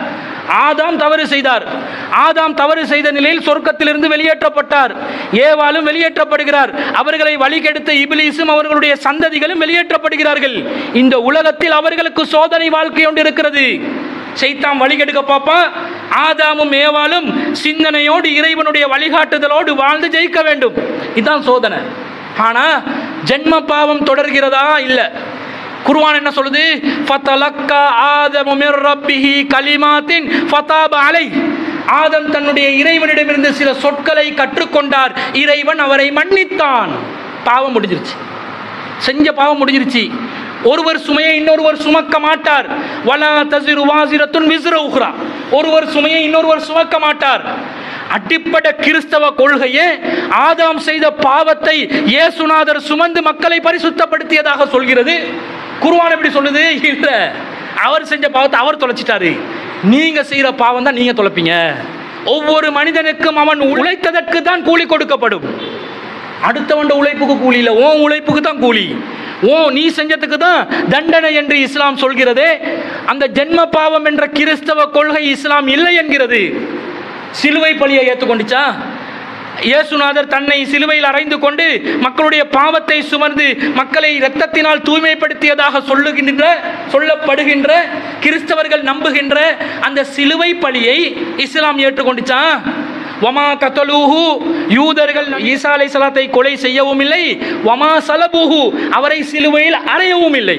ஆதாம் தவறு செய்தார் ஆதாம் தவறு செய்த நிலையில் சொர்க்கத்திலிருந்து வெளியேற்றப்பட்டார் ஏவாலும் வெளியேற்றப்படுகிறார் அவர்களை வழிகெடுத்த இபிலிஸும் அவர்களுடைய சந்ததிகளும் வெளியேற்றப்படுகிறார்கள் இந்த உலகத்தில் அவர்களுக்கு சோதனை வாழ்க்கை ஒன்று இருக்கிறது சைத்தான் வழிகெடுக்க பார்ப்பான் ஆதாமும் ஏவாலும் சிந்தனையோடு இறைவனுடைய வழிகாட்டுதலோடு வாழ்ந்து ஜெயிக்க வேண்டும் இதுதான் சோதனை ஆனா ஜென்ம பாவம் தொடர்கிறதா இல்லை குர்ஆன் என்ன சொல்லுது ஃபதலக்கா ஆதமு மிர் ரப்பிஹி கலிமாத்தின் ஃபதாப அலை ஆதம் தன்னுடைய இறைவனிடமிருந்து சில சொற்களை கற்றுக்கொண்டார் இறைவன் அவரை மன்னித்தான் பாவம் முடிஞ்சிருச்சு செஞ்ச பாவம் முடிஞ்சிருச்சு ஒருவர் சுமையை இன்னொருவர் சுமக்க மாட்டார் வலா தசிரு வாசிரத்துன் விசிற உஹ்ரா ஒருவர் சுமையை இன்னொருவர் சுமக்க மாட்டார் அடிப்படை கிறிஸ்தவ கொள்கையே ஆதாம் செய்த பாவத்தை இயேசுநாதர் சுமந்து மக்களை பரிசுத்தப்படுத்தியதாக சொல்கிறது குர்ஆன் எப்படி சொல்லுது இல்ல அவர் செஞ்ச பாவத்தை அவர் தொலைச்சிட்டாரு நீங்க செய்யற பாவம் தான் நீங்க தொலைப்பீங்க ஒவ்வொரு மனிதனுக்கும் அவன் உழைத்ததற்கு தான் கூலி கொடுக்கப்படும் அடுத்தவண்ட உழைப்புக்கு கூலி இல்லை உன் உழைப்புக்கு தான் கூலி ஓ நீ செஞ்சதுக்கு தான் தண்டனை என்று இஸ்லாம் சொல்கிறதே அந்த ஜென்ம பாவம் என்ற கிறிஸ்தவ கொள்கை இஸ்லாம் இல்லை என்கிறது சிலுவை பலியை ஏற்றுக்கொண்டுச்சா இயேசுநாதர் தன்னை சிலுவையில் அறைந்து கொண்டு மக்களுடைய பாவத்தை சுமந்து மக்களை இரத்தத்தினால் தூய்மைப்படுத்தியதாக சொல்லுகின்ற சொல்லப்படுகின்ற கிறிஸ்தவர்கள் நம்புகின்ற அந்த சிலுவை பலியை இஸ்லாம் ஏற்றுக்கொண்டுச்சா வமா கத்தலூஹு யூதர்கள் ஈசா அலை சலாத்தை கொலை செய்யவும் இல்லை வமா சலபூஹு அவரை சிலுவையில் அறையவும் இல்லை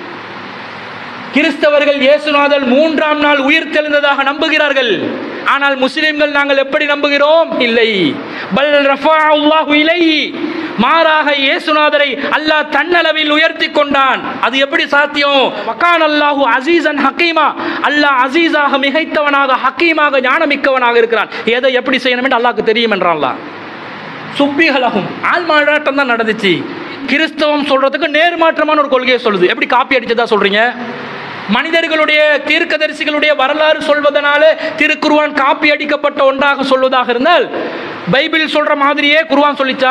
கிறிஸ்தவர்கள் இயேசுநாதர் மூன்றாம் நாள் உயிர் தெழுந்ததாக நம்புகிறார்கள் ஆனால் முஸ்லிம்கள் நாங்கள் எப்படி நம்புகிறோம் இல்லை பல் ரஃபாஅல்லாஹு இலைஹி மாறாக இயேசுநாதரை அல்லாஹ் தன்னளவில் உயர்த்தி கொண்டான் அது எப்படி சாத்தியம் வக்கான் அல்லாஹு அசீசன் ஹக்கீமா அல்லாஹ் அசீஸாக மிகைத்தவனாக ஹக்கீமாக ஞானமிக்கவனாக இருக்கிறான் எதை எப்படி செய்யணும் என்று அல்லாஹ்க்கு தெரியும் என்றான் அல்லாஹ் சுப்பிகலகும் ஆள் மாறாட்டம் தான் நடந்துச்சு கிறிஸ்தவம் சொல்றதுக்கு நேர்மாற்றமான ஒரு கொள்கையை சொல்லுது எப்படி காப்பி அடிச்சதா சொல்றீங்க மனிதர்களுடைய தீர்க்கதரிசிகளுடைய வரலாறு சொல்வதனால திருக்குருவான் காப்பி அடிக்கப்பட்ட ஒன்றாக சொல்வதாக இருந்தால் பைபிள் சொல்ற மாதிரியே குருவான் சொல்லிச்சா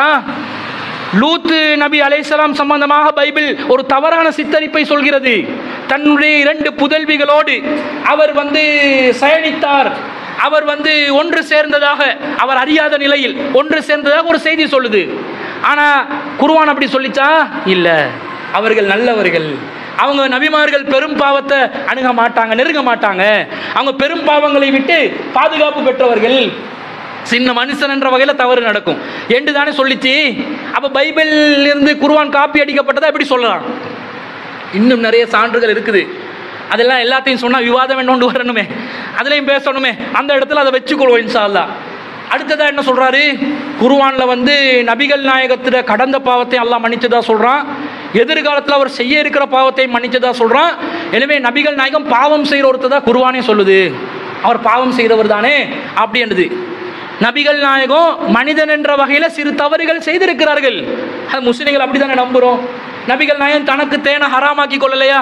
லூத்து நபி அலைஹிஸ்ஸலாம் சம்பந்தமாக பைபிள் ஒரு தவறான சித்தரிப்பை சொல்கிறது தன்னுடைய இரண்டு புதல்விகளோடு அவர் வந்து சயனித்தார் அவர் வந்து ஒன்று சேர்ந்ததாக அவர் அறியாத நிலையில் ஒன்று சேர்ந்ததாக ஒரு செய்தி சொல்லுது ஆனா குருவான் அப்படி சொல்லிச்சா இல்ல அவர்கள் நல்லவர்கள் அவங்க நபிமார்கள் பெரும் பாவத்தை அணுக மாட்டாங்க நெருங்க மாட்டாங்க அவங்க பெரும் பாவங்களை விட்டு பாதுகாப்பு பெற்றவர்கள் சின்ன மனுஷன் என்ற வகையில் தவறு நடக்கும் என்று தானே சொல்லிச்சு அப்போ பைபிள் இருந்து குருவான் காப்பி அடிக்கப்பட்டதா எப்படி சொல்லலாம் இன்னும் நிறைய சான்றுகள் இருக்குது அதெல்லாம் எல்லாத்தையும் சொன்னால் விவாதம் என்ன கொண்டு வரணுமே அதுலேயும் பேசணுமே அந்த இடத்துல அதை வச்சுக்கொள்வோம் இன்ஷா அல்லாஹ் அடுத்ததா என்ன சொல்றாரு குருவான்ல வந்து நபிகள் நாயகத்திட கடந்த பாவத்தை அல்லாஹ் மன்னிச்சதா சொல்றான் எதிர்காலத்தில் அவர் செய்ய இருக்கிற பாவத்தை மன்னிச்சதா சொல்றான் எனவே நபிகள் நாயகம் பாவம் செய்கிற ஒருத்தர் தான் குருவானே சொல்லுது அவர் பாவம் செய்கிறவர் தானே அப்படி என்னது நபிகள் நாயகம் மனிதன் என்ற வகையில் சிறு தவறுகள் செய்திருக்கிறார்கள் அது முஸ்லிம்கள் அப்படி தானே நம்புகிறோம் நபிகள் நாயகம் தனக்கு தேனை ஹராமாக்கி கொள்ளலையா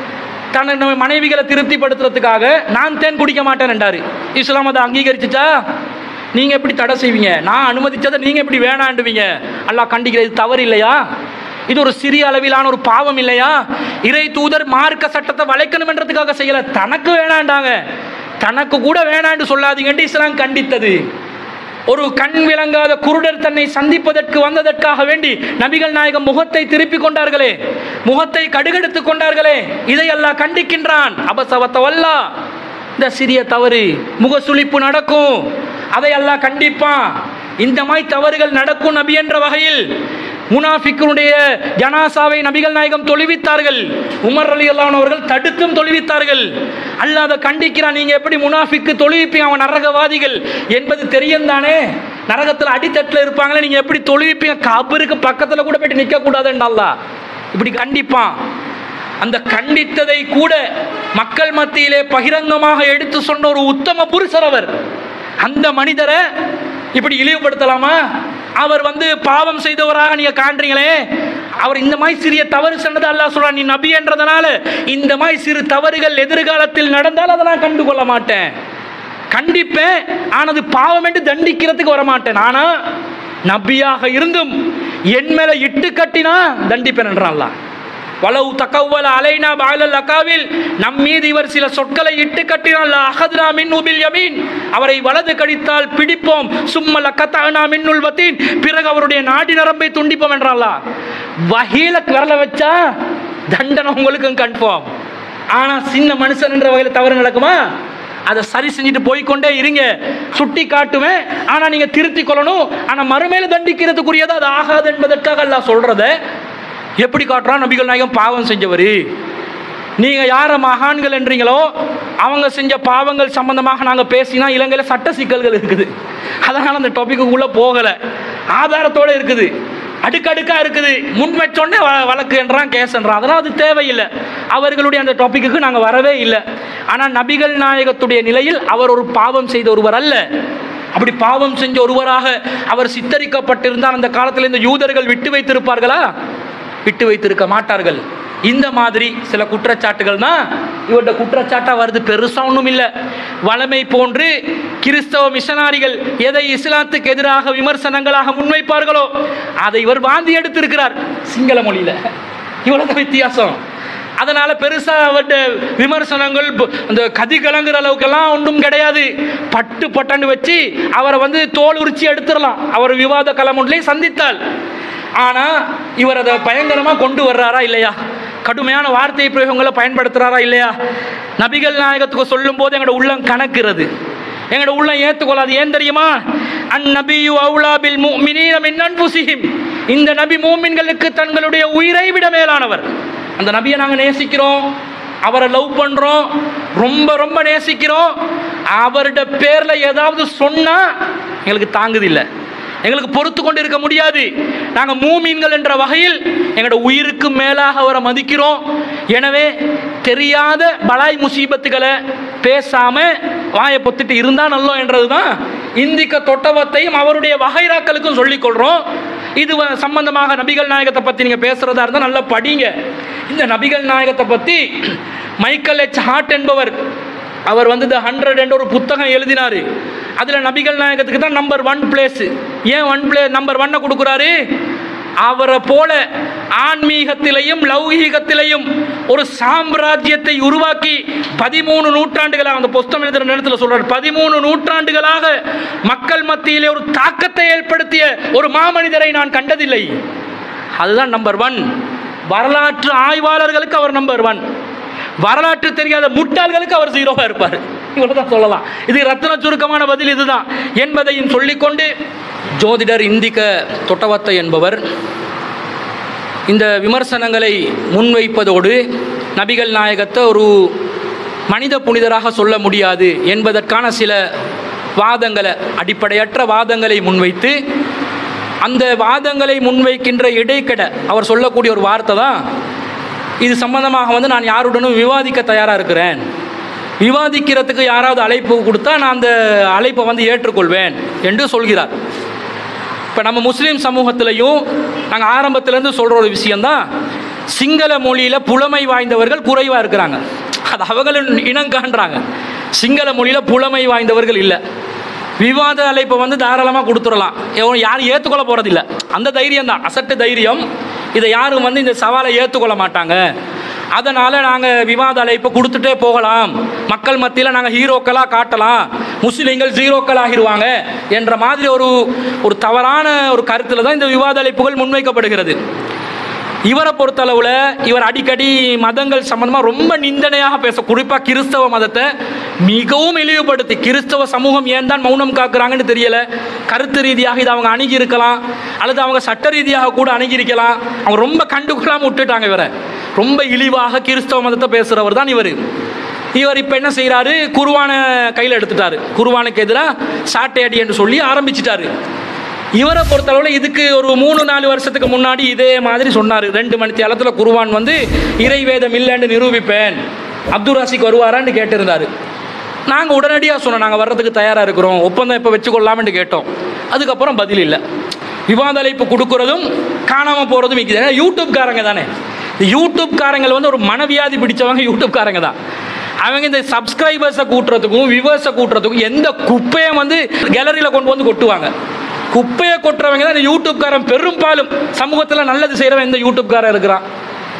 தன் நம்ம மனைவிகளை திருப்திப்படுத்துறதுக்காக நான் தேன் குடிக்க மாட்டேன் என்றாரு இஸ்லாம் அதை அங்கீகரிச்சுச்சா நீங்க எப்படி தடை செய்வீங்க நான் அனுமதிச்சதை நீங்க எப்படி வேணாண்டுவீங்க அல்லாஹ் கண்டிக்கிறது தவறு இல்லையா இது ஒரு சிறிய அளவிலான ஒரு பாவம் இல்லையா இறை தூதர் மார்க்க சட்டத்தை வளைக்கணுமென்றதுக்காக செய்யல தனக்கு வேணாண்டாங்க தனக்கு கூட வேணாண்டு சொல்லாதீங்கன்னு இஸ்லாம் கண்டித்தது ஒரு கண் விளங்காத குருடர் தன்னை சந்திப்பதற்கு வந்ததற்காக வேண்டி நபிகள் நாயகம் முகத்தை திருப்பி கொண்டார்களே முகத்தை கடுகெடுத்து கொண்டார்களே இதை அல்லாஹ் கண்டிக்கின்றான் அபசவத்த வல்லா இந்த சிறிய தவறு முகசுளிப்பு நடக்கும் அதை அல்லாஹ் கண்டிப்பான் இந்த மாதிரி தவறுகள் நடக்கும் நபி என்ற வகையில் முனாஃபிக்குடைய ஜனாசாவை நபிகள் நாயகம் தொழுவித்தார்கள் உமர் அலி அல்லாஹ் அவர்கள் தடுத்தும் தொழுவித்தார்கள் அல்லாஹ் அதை கண்டிக்கிறான் நீங்க எப்படி முனாஃபிக்கு தொழுவிப்பீங்க அவன் நரகவாதிகள் என்பது தெரியும் தானே நரகத்தில் அடித்தட்டில் இருப்பாங்களே நீங்க எப்படி தொழுவிப்பீங்க கபருக்கு பக்கத்துல கூட போயிட்டு நிற்க கூடாதுன்றா இப்படி கண்டிப்பான் அந்த கண்டித்ததை கூட மக்கள் மத்தியிலே பகிரங்கமாக எடுத்து சொன்ன ஒரு உத்தம புருஷர் அவர் அந்த மனிதரை இப்படி இழிவுபடுத்தலாமா அவர் வந்து பாவம் செய்தவராக நீங்க காண்றீங்களே அவர் இந்த மாதிரி சிறிய தவறு சொன்னது அல்லாஹ் சொல்றான் நீ நபி என்றதனால இந்த மாதிரி சிறு தவறுகள் எதிர்காலத்தில் நடந்தால் அதை நான் கண்டுகொள்ள மாட்டேன் கண்டிப்பேன் ஆனது பாவம் என்று தண்டிக்கிறதுக்கு வர மாட்டேன் ஆனா நபியாக இருந்தும் என் மேல இட்டு கட்டினா தண்டிப்பேன் என்றான் அல்லாஹ் வலவு தக்கவல அலைனா பாலல் அக்காவில் நம் மீது இவர் சில சொற்களை இட்டு கட்டினால் அகதுனா மின் உபில் யமீன் அவரை வலது கடித்தால் பிடிப்போம் சும்மல கத்தானா மின் உள்வத்தின் பிறகு அவருடைய நாடி நரம்பை துண்டிப்போம் என்றாலா வகையில விரல வச்சா தண்டனை உங்களுக்கும் கன்ஃபார்ம் ஆனா சின்ன மனுஷன் என்ற வகையில் தவறு நடக்குமா அதை சரி செஞ்சுட்டு போய்க்கொண்டே இருங்க சுட்டி காட்டுவேன் ஆனா நீங்க திருத்தி கொள்ளணும் ஆனா மறுமையில தண்டிக்கிறதுக்குரியது அது ஆகாது என்பதற்காக அல்லாஹ் சொல்றத எப்படி காட்டுறான் நபிகள் நாயகம் பாவம் செஞ்சவர் நீங்க யார மகான்கள் என்றீங்களோ அவங்க செஞ்ச பாவங்கள் சம்பந்தமாக நாங்க பேசினா இலங்கையில் சட்ட சிக்கல்கள் இருக்குது அதனால அந்த டாபிக்குள்ள போகல ஆதாரத்தோட இருக்குது அடுக்கடுக்கா இருக்குது முன் வச்சோடனே வ- வழக்கு என்றான் கேஸ் என்றான் அதெல்லாம் அது தேவையில்லை அவர்களுடைய அந்த டாபிக்கு நாங்கள் வரவே இல்லை ஆனால் நபிகள் நாயகத்துடைய நிலையில் அவர் ஒரு பாவம் செய்த ஒருவர் அல்ல அப்படி பாவம் செஞ்ச ஒருவராக அவர் சித்தரிக்கப்பட்டிருந்தால் அந்த காலத்தில் இந்த யூதர்கள் விட்டு வைத்திருப்பார்களா விட்டு வைத்திருக்க மாட்டார்கள் இந்த மாதிரி சில குற்றச்சாட்டுகள் தான் இவருடைய குற்றச்சாட்டா வருது பெருசா ஒன்றும் இல்லை வளமை போன்று கிறிஸ்தவ மிஷனாரிகள் எதை இஸ்லாத்துக்கு எதிராக விமர்சனங்களாக முன்வைப்பார்களோ அதை இவர் வாந்தி எடுத்திருக்கிறார் சிங்கள மொழியில இவ்வளவு வித்தியாசம் அதனால பெருசா அவருடைய விமர்சனங்கள் ப- அந்த கதி கலங்குற அளவுக்கெல்லாம் ஒன்றும் கிடையாது பட்டு பட்டன்னு வச்சு அவரை வந்து தோல் உரிச்சி எடுத்துடலாம் அவர் விவாத களம் ஒன்றிலே சந்தித்தால் ஆனா இவர் அதை பயங்கரமா கொண்டு வர்றாரா இல்லையா கடுமையான வார்த்தை பிரயோகங்களை பயன்படுத்துறாரா இல்லையா நபிகள் நாயகத்துக்கு சொல்லும் போது எங்களோட உள்ளம் கணக்குறது எங்களோட உள்ளம் ஏத்துக்கொள்ளாது ஏன் தெரியுமா அந்நபியு அவுலா பில் முஃமினீன மின் அன்ஃபுஸிஹிம் இந்த நபி மூமின்களுக்கு தங்களுடைய உயிரை விட மேலானவர் அந்த நபியை நாங்கள் நேசிக்கிறோம் அவரை லவ் பண்றோம் ரொம்ப ரொம்ப நேசிக்கிறோம் அவருடைய பேர்ல ஏதாவது சொன்னா எங்களுக்கு தாங்குது இல்லை எங்களுக்கு பொறுத்து கொண்டு இருக்க முடியாது நாங்கள் மூமீன்கள் என்ற வகையில் எங்களோட உயிருக்கு மேலாக அவரை மதிக்கிறோம் எனவே தெரியாத பலாய் முசீபத்துகளை பேசாம வாயை பொத்திட்டு இருந்தா நல்லோம் என்றது தான் இந்திக்க தொட்டவத்தையும் அவருடைய வகைராக்களுக்கும் சொல்லிக் கொள்றோம் இது வ- சம்பந்தமாக நபிகள் நாயகத்தை பத்தி நீங்க பேசுறதா இருந்தா நல்லா படிங்க இந்த நபிகள் நாயகத்தை பத்தி மைக்கேல் எச் ஹார்ட் என்பவர் அவர் வந்து த ஹண்ட்ரட் என்ற ஒரு புத்தகம் எழுதினார் அதில் நபிகள் நாயகத்துக்கு தான் நம்பர் ஒன் பிளேஸ் ஏன் ஒன் பிளே நம்பர் ஒன்னை கொடுக்குறாரு அவரை போல ஆன்மீகத்திலையும் லௌகீகத்திலையும் ஒரு சாம்ராஜ்யத்தை உருவாக்கி பதிமூணு நூற்றாண்டுகளாக அந்த புஸ்தகம் எழுதுகிற நேரத்தில் சொல்றார் பதிமூணு நூற்றாண்டுகளாக மக்கள் மத்தியிலே ஒரு தாக்கத்தை ஏற்படுத்திய ஒரு மாமனிதரை நான் கண்டதில்லை அதுதான் நம்பர் ஒன் வரலாற்று ஆய்வாளர்களுக்கு அவர் நம்பர் ஒன் வரலாற்று தெரியாத முட்டாள்களுக்கு அவர் ஜீரோவா இருப்பார் இவ்வளவு தான் சொல்லலாம் இது ரத்ன சுருக்கமான பதில் இதுதான் என்பதையும் சொல்லிக்கொண்டு ஜோதிடர் இந்திக்க தொட்டவத்தை என்பவர் இந்த விமர்சனங்களை முன்வைப்பதோடு நபிகள் நாயகத்தை ஒரு மனித புனிதராக சொல்ல முடியாது என்பதற்கான சில வாதங்களை அடிப்படையற்ற வாதங்களை முன்வைத்து அந்த வாதங்களை முன்வைக்கின்ற இடைக்கட அவர் சொல்லக்கூடிய ஒரு வார்த்தை தான் இது சம்பந்தமாக வந்து நான் யாருடனும் விவாதிக்க தயாராக இருக்கிறேன் விவாதிக்கிறதுக்கு யாராவது அழைப்பு கொடுத்தா நான் அந்த அழைப்பை வந்து ஏற்றுக்கொள்வேன் என்று சொல்கிறார் இப்போ நம்ம முஸ்லீம் சமூகத்திலையும் நாங்கள் ஆரம்பத்திலேருந்து சொல்கிற ஒரு விஷயந்தான் சிங்கள மொழியில் புலமை வாய்ந்தவர்கள் குறைவாக இருக்கிறாங்க அது அவங்களும் இனம் காண்றாங்க சிங்கள மொழியில் புலமை வாய்ந்தவர்கள் இல்லை விவாத அழைப்பை வந்து தாராளமாக கொடுத்துடலாம் எவன் யாரும் ஏற்றுக்கொள்ள போகிறதில்ல அந்த தைரியம் தான் அசட்டு தைரியம் இதை யாரும் வந்து இந்த சவாலை ஏற்றுக்கொள்ள மாட்டாங்க அதனால் நாங்கள் விவாத அழைப்பை கொடுத்துட்டே போகலாம் மக்கள் மத்தியில் நாங்கள் ஹீரோக்களாக காட்டலாம் முஸ்லீம்கள் ஜீரோக்கள் ஆகிடுவாங்க என்ற மாதிரி ஒரு ஒரு தவறான ஒரு கருத்தில் தான் இந்த விவாத அழைப்புகள் முன்வைக்கப்படுகிறது இவரை பொறுத்தளவில் இவர் அடிக்கடி மதங்கள் சம்பந்தமாக ரொம்ப நிந்தனையாக பேச குறிப்பாக கிறிஸ்தவ மதத்தை மிகவும் இழிவுபடுத்தி கிறிஸ்தவ சமூகம் ஏன் தான் மௌனம் காக்குறாங்கன்னு தெரியல கருத்து ரீதியாக இதை அவங்க அணுகி இருக்கலாம் அல்லது அவங்க சட்ட ரீதியாக கூட அணுகி இருக்கலாம் அவங்க ரொம்ப கண்டுகொள்ளாமல் விட்டுட்டாங்க இவரை ரொம்ப இழிவாக கிறிஸ்தவ மதத்தை பேசுகிறவர் தான் இவர் இவர் இப்போ என்ன செய்கிறாரு குருவானை கையில் எடுத்துட்டாரு குருவானுக்கு எதிராக சாட்டை அடி என்று சொல்லி ஆரம்பிச்சிட்டாரு இவரை பொறுத்தளவில் இதுக்கு ஒரு மூணு நாலு வருஷத்துக்கு முன்னாடி இதே மாதிரி சொன்னார் ரெண்டு மணி தேலத்தில் குருவான் வந்து இறைவேதம் இல்லைன்னு நிரூபிப்பேன் அப்துல் ராசிக் வருவாரான்னு கேட்டிருந்தார் நாங்கள் உடனடியாக சொன்னோம் நாங்கள் வர்றதுக்கு தயாராக இருக்கிறோம் ஒப்பந்தம் இப்போ வச்சுக்கொள்ளாமன்னு கேட்டோம் அதுக்கப்புறம் பதில் இல்லை விவாத அழைப்பு கொடுக்குறதும் காணாமல் போகிறதும் இருக்குது ஏன்னா யூடியூப்காரங்க தானே இந்த யூடியூப்காரங்கள் வந்து ஒரு மனவியாதி பிடிச்சவங்க யூடியூப்காரங்க தான் அவங்க இந்த சப்ஸ்கிரைபர்ஸை கூட்டுறதுக்கும் வியூவர்ஸை கூட்டுறதுக்கும் எந்த குப்பையை வந்து கேலரியில் கொண்டு வந்து கொட்டுவாங்க குப்பையை கொட்டுறவங்க தான் இந்த யூடியூப்காரன் பெரும்பாலும் சமூகத்தில் நல்லது செய்கிறவன் இந்த யூடியூப்காரன் இருக்கிறான்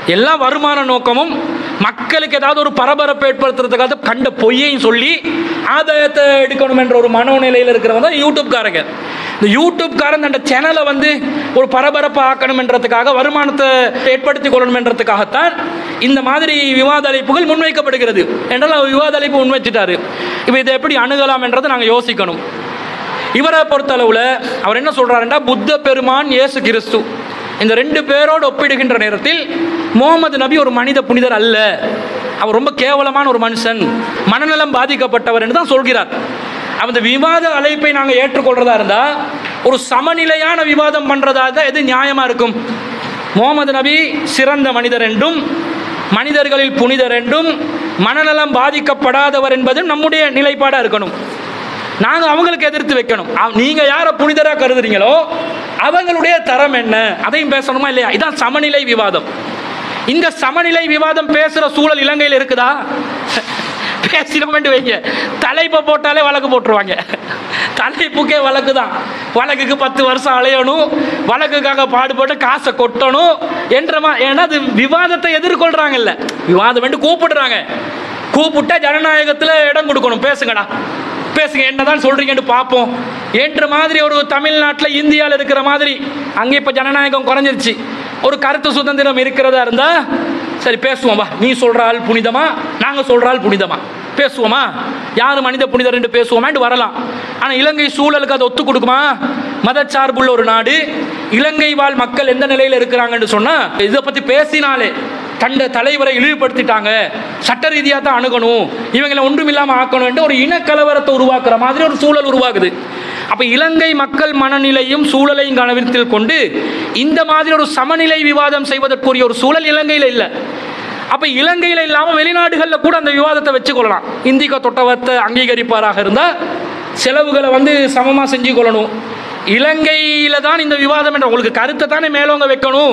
எல்லாம் வருமான நோக்கமும் மக்களுக்கு ஏதாவது ஒரு பரபரப்பு ஏற்படுத்துறதுக்காக கண்ட பொய்யையும் சொல்லி ஆதாயத்தை எடுக்கணும் என்ற ஒரு மனோநிலையில் இருக்கிறவங்க தான் யூடியூப்காரங்க இந்த யூடியூப்காரன் அந்த சேனலை வந்து ஒரு பரபரப்பு ஆக்கணும் என்றதுக்காக வருமானத்தை ஏற்படுத்திக் கொள்ளணும் என்றதுக்காகத்தான் இந்த மாதிரி விவாத அழைப்புகள் முன்வைக்கப்படுகிறது என்றால் அவர் விவாத அழைப்பு முன்வைச்சிட்டாரு இப்போ இதை எப்படி அணுகலாம் என்றதை நாங்கள் யோசிக்கணும் இவரை பொறுத்தளவில் அவர் என்ன சொல்றாருன்னா புத்த பெருமான் இயேசு கிறிஸ்து இந்த ரெண்டு பேரோடு ஒப்பிடுகின்ற நேரத்தில் முகமது நபி ஒரு மனித புனிதர் அல்ல அவர் ரொம்ப கேவலமான ஒரு மனுஷன் மனநலம் பாதிக்கப்பட்டவர் என்று தான் சொல்கிறார் அந்த விவாத அழைப்பை நாங்கள் ஏற்றுக்கொள்றதா இருந்தால் ஒரு சமநிலையான விவாதம் பண்ணுறதா தான் எது நியாயமாக இருக்கும் முகமது நபி சிறந்த மனிதர் என்றும் மனிதர்களில் புனிதர் என்றும் மனநலம் பாதிக்கப்படாதவர் என்பது நம்முடைய நிலைப்பாடாக இருக்கணும் நாங்கள் அவங்களுக்கு எதிர்த்து வைக்கணும் அவ- நீங்க யாரை புனிதராக கருதுறீங்களோ அவங்களுடைய தரம் என்ன அதையும் பேசணுமா இல்லையா இதான் சமநிலை விவாதம் இந்த சமநிலை விவாதம் பேசுற சூழல் இலங்கையில் இருக்குதா பேசினோம்னு வைங்க தலைப்பை போட்டாலே வழக்கு போட்டுருவாங்க தலைப்புக்கே வழக்கு தான் வழக்குக்கு பத்து வருஷம் அலையணும் வழக்குக்காக பாடுபட்டு காசை கொட்டணும் என்ற மா ஏன்னா அது விவாதத்தை எதிர்கொள்றாங்கல்ல விவாதம் வேண்டு கூப்பிடுறாங்க கூப்பிட்டா ஜனநாயகத்தில் இடம் கொடுக்கணும் பேசுங்கடா பேசுங்க என்னதான் சொல்றீங்கன்னு பார்ப்போம் என்ற மாதிரி ஒரு தமிழ்நாட்டில் இந்தியாவில் இருக்கிற மாதிரி அங்கே இப்போ ஜனநாயகம் குறைஞ்சிருச்சு ஒரு கருத்து சுதந்திரம் இருக்கிறதா இருந்தா சரி பேசுவோம் வா நீ சொல்ற ஆள் புனிதமா நாங்க சொல்ற ஆள் புனிதமா பேசுவோமா யார் மனித புனிதர் என்று பேசுவோமான்னு வரலாம் ஆனால் இலங்கை சூழலுக்கு அதை ஒத்து கொடுக்குமா மதச்சார்புள்ள ஒரு நாடு இலங்கை வாழ் மக்கள் எந்த நிலையில் இருக்கிறாங்கன்னு சொன்னா இதை பத்தி பேசினாலே கண்ட தலைவரை இழிவுபடுத்திட்டாங்க சட்ட ரீதியாக தான் அணுகணும் இவங்களை ஒன்றும் இல்லாமல் ஆக்கணும் ஒரு இனக்கலவரத்தை உருவாக்குற மாதிரி ஒரு சூழல் உருவாகுது அப்போ இலங்கை மக்கள் மனநிலையும் சூழலையும் கவனத்தில் கொண்டு இந்த மாதிரி ஒரு சமநிலை விவாதம் செய்வதற்குரிய ஒரு சூழல் இலங்கையில் இல்லை அப்போ இலங்கையில் இல்லாமல் வெளிநாடுகளில் கூட அந்த விவாதத்தை வச்சுக்கொள்ளலாம் இந்திக்க தொட்டவத்தை அங்கீகரிப்பாராக இருந்தால் செலவுகளை வந்து சமமாக செஞ்சு கொள்ளணும் இலங்கையில் தான் இந்த விவாதம் என்ற உங்களுக்கு கருத்தை தானே மேலோங்க வைக்கணும்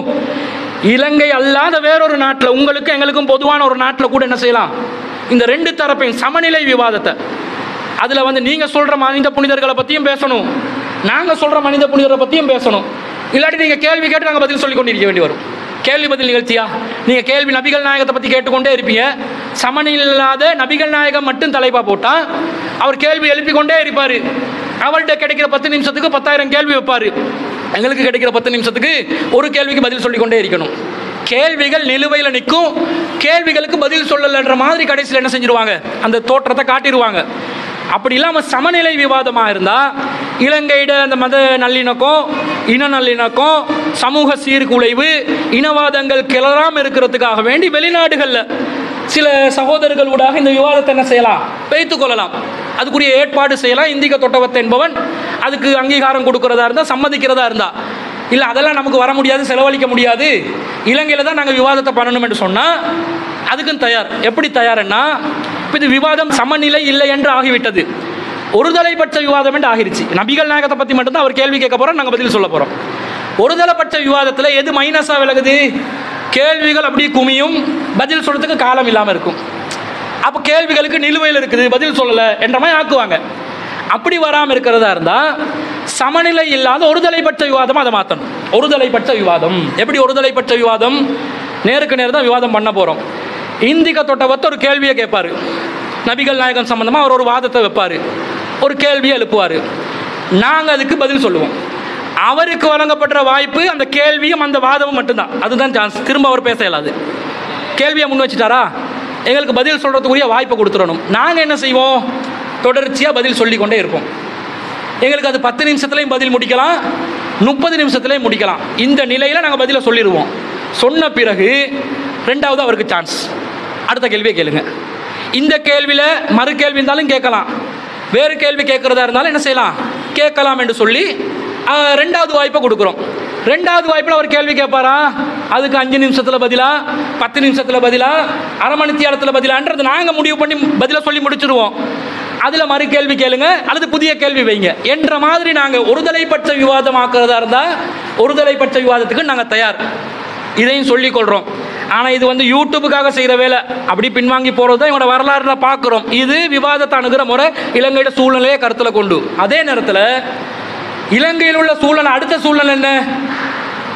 இலங்கை அல்லாத வேறொரு நாட்டில் உங்களுக்கும் எங்களுக்கும் பொதுவான ஒரு நாட்டில் கூட என்ன செய்யலாம் இந்த ரெண்டு தரப்பையும் சமநிலை விவாதத்தை அதில் வந்து நீங்கள் சொல்கிற மனித புனிதர்களை பற்றியும் பேசணும் நாங்கள் சொல்கிற மனித புனிதரை பற்றியும் பேசணும் இல்லாட்டி நீங்கள் கேள்வி கேட்டு நாங்கள் பதில் சொல்லி கொண்டிருக்க வேண்டி வரும் கேள்வி பதில் நிகழ்ச்சியா நீங்கள் கேள்வி நபிகள் நாயகத்தை பற்றி கேட்டுக்கொண்டே இருப்பீங்க சமநிலை இல்லாத நபிகள் நாயகம் மட்டும் தலைப்பாக போட்டால் அவர் கேள்வி எழுப்பிக் கொண்டே இருப்பார் அவர்கிட்ட கிடைக்கிற பத்து நிமிஷத்துக்கு பத்தாயிரம் கேள்வி வைப்பார் எங்களுக்கு கிடைக்கிற பத்து நிமிஷத்துக்கு ஒரு கேள்விக்கு பதில் சொல்லிக்கொண்டே இருக்கணும் கேள்விகள் நிலுவையில் நிற்கும் கேள்விகளுக்கு பதில் சொல்லலைன்ற மாதிரி கடைசியில் என்ன செஞ்சிருவாங்க அந்த தோற்றத்தை காட்டிடுவாங்க அப்படி இல்லாமல் சமநிலை விவாதமாக இருந்தால் இலங்கையிட அந்த மத நல்லிணக்கம் இன நல்லிணக்கம் சமூக சீர்குலைவு இனவாதங்கள் கிளறாமல் இருக்கிறதுக்காக வேண்டி வெளிநாடுகளில் சில சகோதரர்கள் ஊடாக இந்த விவாதத்தை என்ன செய்யலாம் வைத்துக் கொள்ளலாம் அதுக்குரிய ஏற்பாடு செய்யலாம் இந்திக தொட்டவத்தை என்பவன் அதுக்கு அங்கீகாரம் கொடுக்கறதா இருந்தால் சம்மதிக்கிறதா இருந்தா இல்லை அதெல்லாம் நமக்கு வர முடியாது செலவழிக்க முடியாது இலங்கையில் தான் நாங்கள் விவாதத்தை பண்ணணும் என்று சொன்னால் அதுக்கும் தயார் எப்படி தயார்னா இப்போ இது விவாதம் சமநிலை இல்லை என்று ஆகிவிட்டது ஒருதலைப்பட்ச விவாதம் என்று ஆகிருச்சு நபிகள் நாயகத்தை பற்றி மட்டும்தான் அவர் கேள்வி கேட்க போகிறோம் நாங்கள் பதில் சொல்ல போகிறோம் ஒருதலைப்பட்ச விவாதத்தில் எது மைனஸாக விலகுது கேள்விகள் அப்படியே குமியும் பதில் சொல்றதுக்கு காலம் இல்லாமல் இருக்கும் அப்போ கேள்விகளுக்கு நிலுவையில் இருக்குது பதில் சொல்லலை என்ற மாதிரி ஆக்குவாங்க அப்படி வராமல் இருக்கிறதா இருந்தால் சமநிலை இல்லாத ஒருதலைப்பட்ச விவாதம் அதை மாற்றணும் ஒருதலைப்பட்ச விவாதம் எப்படி ஒருதலைப்பட்ச விவாதம் நேருக்கு நேர் தான் விவாதம் பண்ண போகிறோம் இந்திக தொட்டவத்தை ஒரு கேள்வியை கேட்பாரு நபிகள் நாயகம் சம்பந்தமாக அவர் ஒரு வாதத்தை வைப்பார் ஒரு கேள்வியை எழுப்புவார் நாங்கள் அதுக்கு பதில் சொல்லுவோம் அவருக்கு வழங்கப்படுற வாய்ப்பு அந்த கேள்வியும் அந்த வாதமும் மட்டும்தான் அதுதான் சான்ஸ் திரும்ப அவர் பேச இயலாது கேள்வியை முன் வச்சுட்டாரா எங்களுக்கு பதில் சொல்கிறதுக்குரிய வாய்ப்பை கொடுத்துடணும் நாங்கள் என்ன செய்வோம் தொடர்ச்சியாக பதில் சொல்லிக்கொண்டே இருப்போம் எங்களுக்கு அது பத்து நிமிஷத்துலையும் பதில் முடிக்கலாம் முப்பது நிமிஷத்துலையும் முடிக்கலாம் இந்த நிலையில் நாங்கள் பதிலை சொல்லிடுவோம் சொன்ன பிறகு ரெண்டாவது அவருக்கு சான்ஸ் அடுத்த கேள்வியை கேளுங்க இந்த கேள்வியில் மறு கேள்வி இருந்தாலும் கேட்கலாம் வேறு கேள்வி கேட்குறதா இருந்தாலும் என்ன செய்யலாம் கேட்கலாம் என்று சொல்லி ஆ, ரெண்டாவது வாய்ப்பை கொடுக்குறோம் ரெண்டாவது வாய்ப்பில் அவர் கேள்வி கேட்பாரா அதுக்கு அஞ்சு நிமிஷத்தில் பதிலா பத்து நிமிஷத்தில் பதிலா அரை மணி நேரத்தில் பதிலான்றது நாங்கள் முடிவு பண்ணி பதிலை சொல்லி முடிச்சிருவோம் அதில் மறு கேள்வி கேளுங்க அல்லது புதிய கேள்வி வைங்க என்ற மாதிரி நாங்கள் ஒருதலைப்பட்ச விவாதம் ஆக்குறதா இருந்தால் ஒருதலைப்பட்ச விவாதத்துக்கு நாங்கள் தயார் இதையும் சொல்லிக் கொள்கிறோம் ஆனால் இது வந்து யூடியூபுக்காக செய்கிற வேலை அப்படி பின்வாங்கி போகிறது தான் இவனோட வரலாறுல பார்க்குறோம் இது விவாதத்தை அணுகிற முறை இலங்கையோட சூழ்நிலையை கருத்தில் கொண்டு அதே நேரத்தில் இலங்கையில் உள்ள சூழ்நிலை அடுத்த சூழ்நிலை என்ன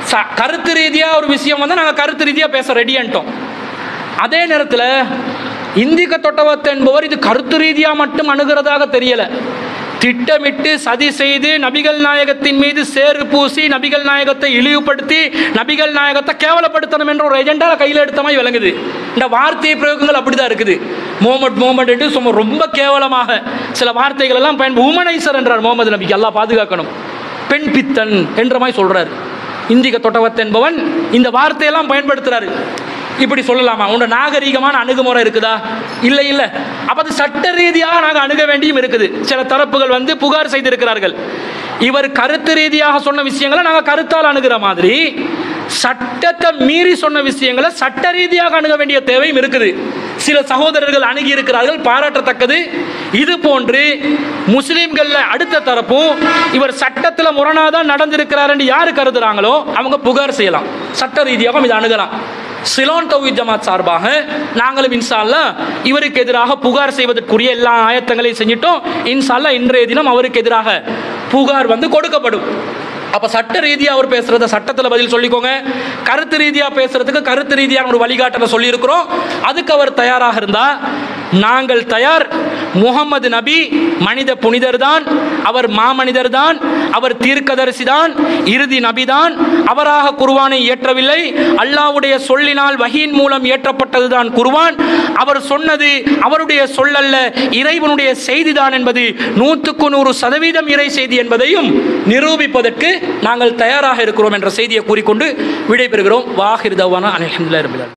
ச கருத்து ரீதியாக ஒரு விஷயம் வந்து நாங்கள் கருத்து ரீதியாக பேச ரெடியான்ட்டோம் அதே நேரத்தில் இந்திக தொட்டவத் என்பவர் இது கருத்து ரீதியாக மட்டும் அணுகிறதாக தெரியலை திட்டமிட்டு சதி செய்து நபிகள் நாயகத்தின் மீது சேறு பூசி நபிகள் நாயகத்தை இழிவுபடுத்தி நபிகள் நாயகத்தை கேவலப்படுத்தணும் என்ற ஒரு எஜெண்டா கையில் எடுத்த மாதிரி விளங்குது இந்த வார்த்தை பிரயோகங்கள் அப்படிதான் இருக்குது மோமட் மோமட் என்று சும்மா ரொம்ப கேவலமாக சில வார்த்தைகள் எல்லாம் பயன் உமனைசர் என்றார் முகமது நபிக்கு எல்லாம் பாதுகாக்கணும் பெண் பித்தன் என்ற மாதிரி சொல்றாரு இந்திக தொட்டவத் என்பவன் இந்த வார்த்தையெல்லாம் பயன்படுத்துறாரு இப்படி சொல்லலாமா உன்னோட நாகரீகமான அணுகுமுறை இருக்குதா இல்லை இல்லை அப்போ அது சட்ட ரீதியாக நாங்கள் அணுக வேண்டியும் இருக்குது சில தரப்புகள் வந்து புகார் செய்திருக்கிறார்கள் இவர் கருத்து ரீதியாக சொன்ன விஷயங்களை நாங்கள் கருத்தால் அணுகிற மாதிரி சட்டத்தை மீறி சொன்ன விஷயங்களை சட்ட ரீதியாக அணுக வேண்டிய தேவையும் இருக்குது சில சகோதரர்கள் அணுகி இருக்கிறார்கள் பாராட்டத்தக்கது இது போன்று முஸ்லீம்களில் அடுத்த தரப்பும் இவர் சட்டத்தில் முரணாதான் நடந்திருக்கிறார் என்று யார் கருதுறாங்களோ அவங்க புகார் செய்யலாம் சட்ட ரீதியாகவும் இதை அணுகலாம் சிலோன் தௌஹீத் ஜமாத் சார்பாக நாங்களும் இன்ஷா அல்லாஹ் இவருக்கு எதிராக புகார் செய்வதற்குரிய எல்லா ஆயத்தங்களையும் செஞ்சிட்டோம் இன்ஷா அல்லாஹ் இன்றைய தினம் அவருக்கு எதிராக புகார் வந்து கொடுக்கப்படும் அப்போ சட்ட ரீதியாக அவர் பேசுகிறத சட்டத்தில் பதில் சொல்லிக்கோங்க கருத்து ரீதியாக பேசுறதுக்கு கருத்து ரீதியான ஒரு வழிகாட்டலை சொல்லியிருக்கிறோம் அதுக்கு அவர் தயாராக இருந்தால் நாங்கள் தயார் முகமது நபி மனித புனிதர் தான் அவர் மாமனிதர் தான் அவர் தீர்க்கதரிசி தான் இறுதி நபி தான் அவராக குர்வானை இயற்றவில்லை அல்லாவுடைய சொல்லினால் வகியின் மூலம் இயற்றப்பட்டது தான் குர்வான் அவர் சொன்னது அவருடைய சொல்லல்ல இறைவனுடைய செய்திதான் என்பது நூற்றுக்கு நூறு சதவீதம் இறை செய்தி என்பதையும் நிரூபிப்பதற்கு நாங்கள் தயாராக இருக்கிறோம் என்ற செய்தியை கூறிக்கொண்டு விடைபெறுகிறோம் வாஹிர் தவானா அலமதுல்லா ரபிலால்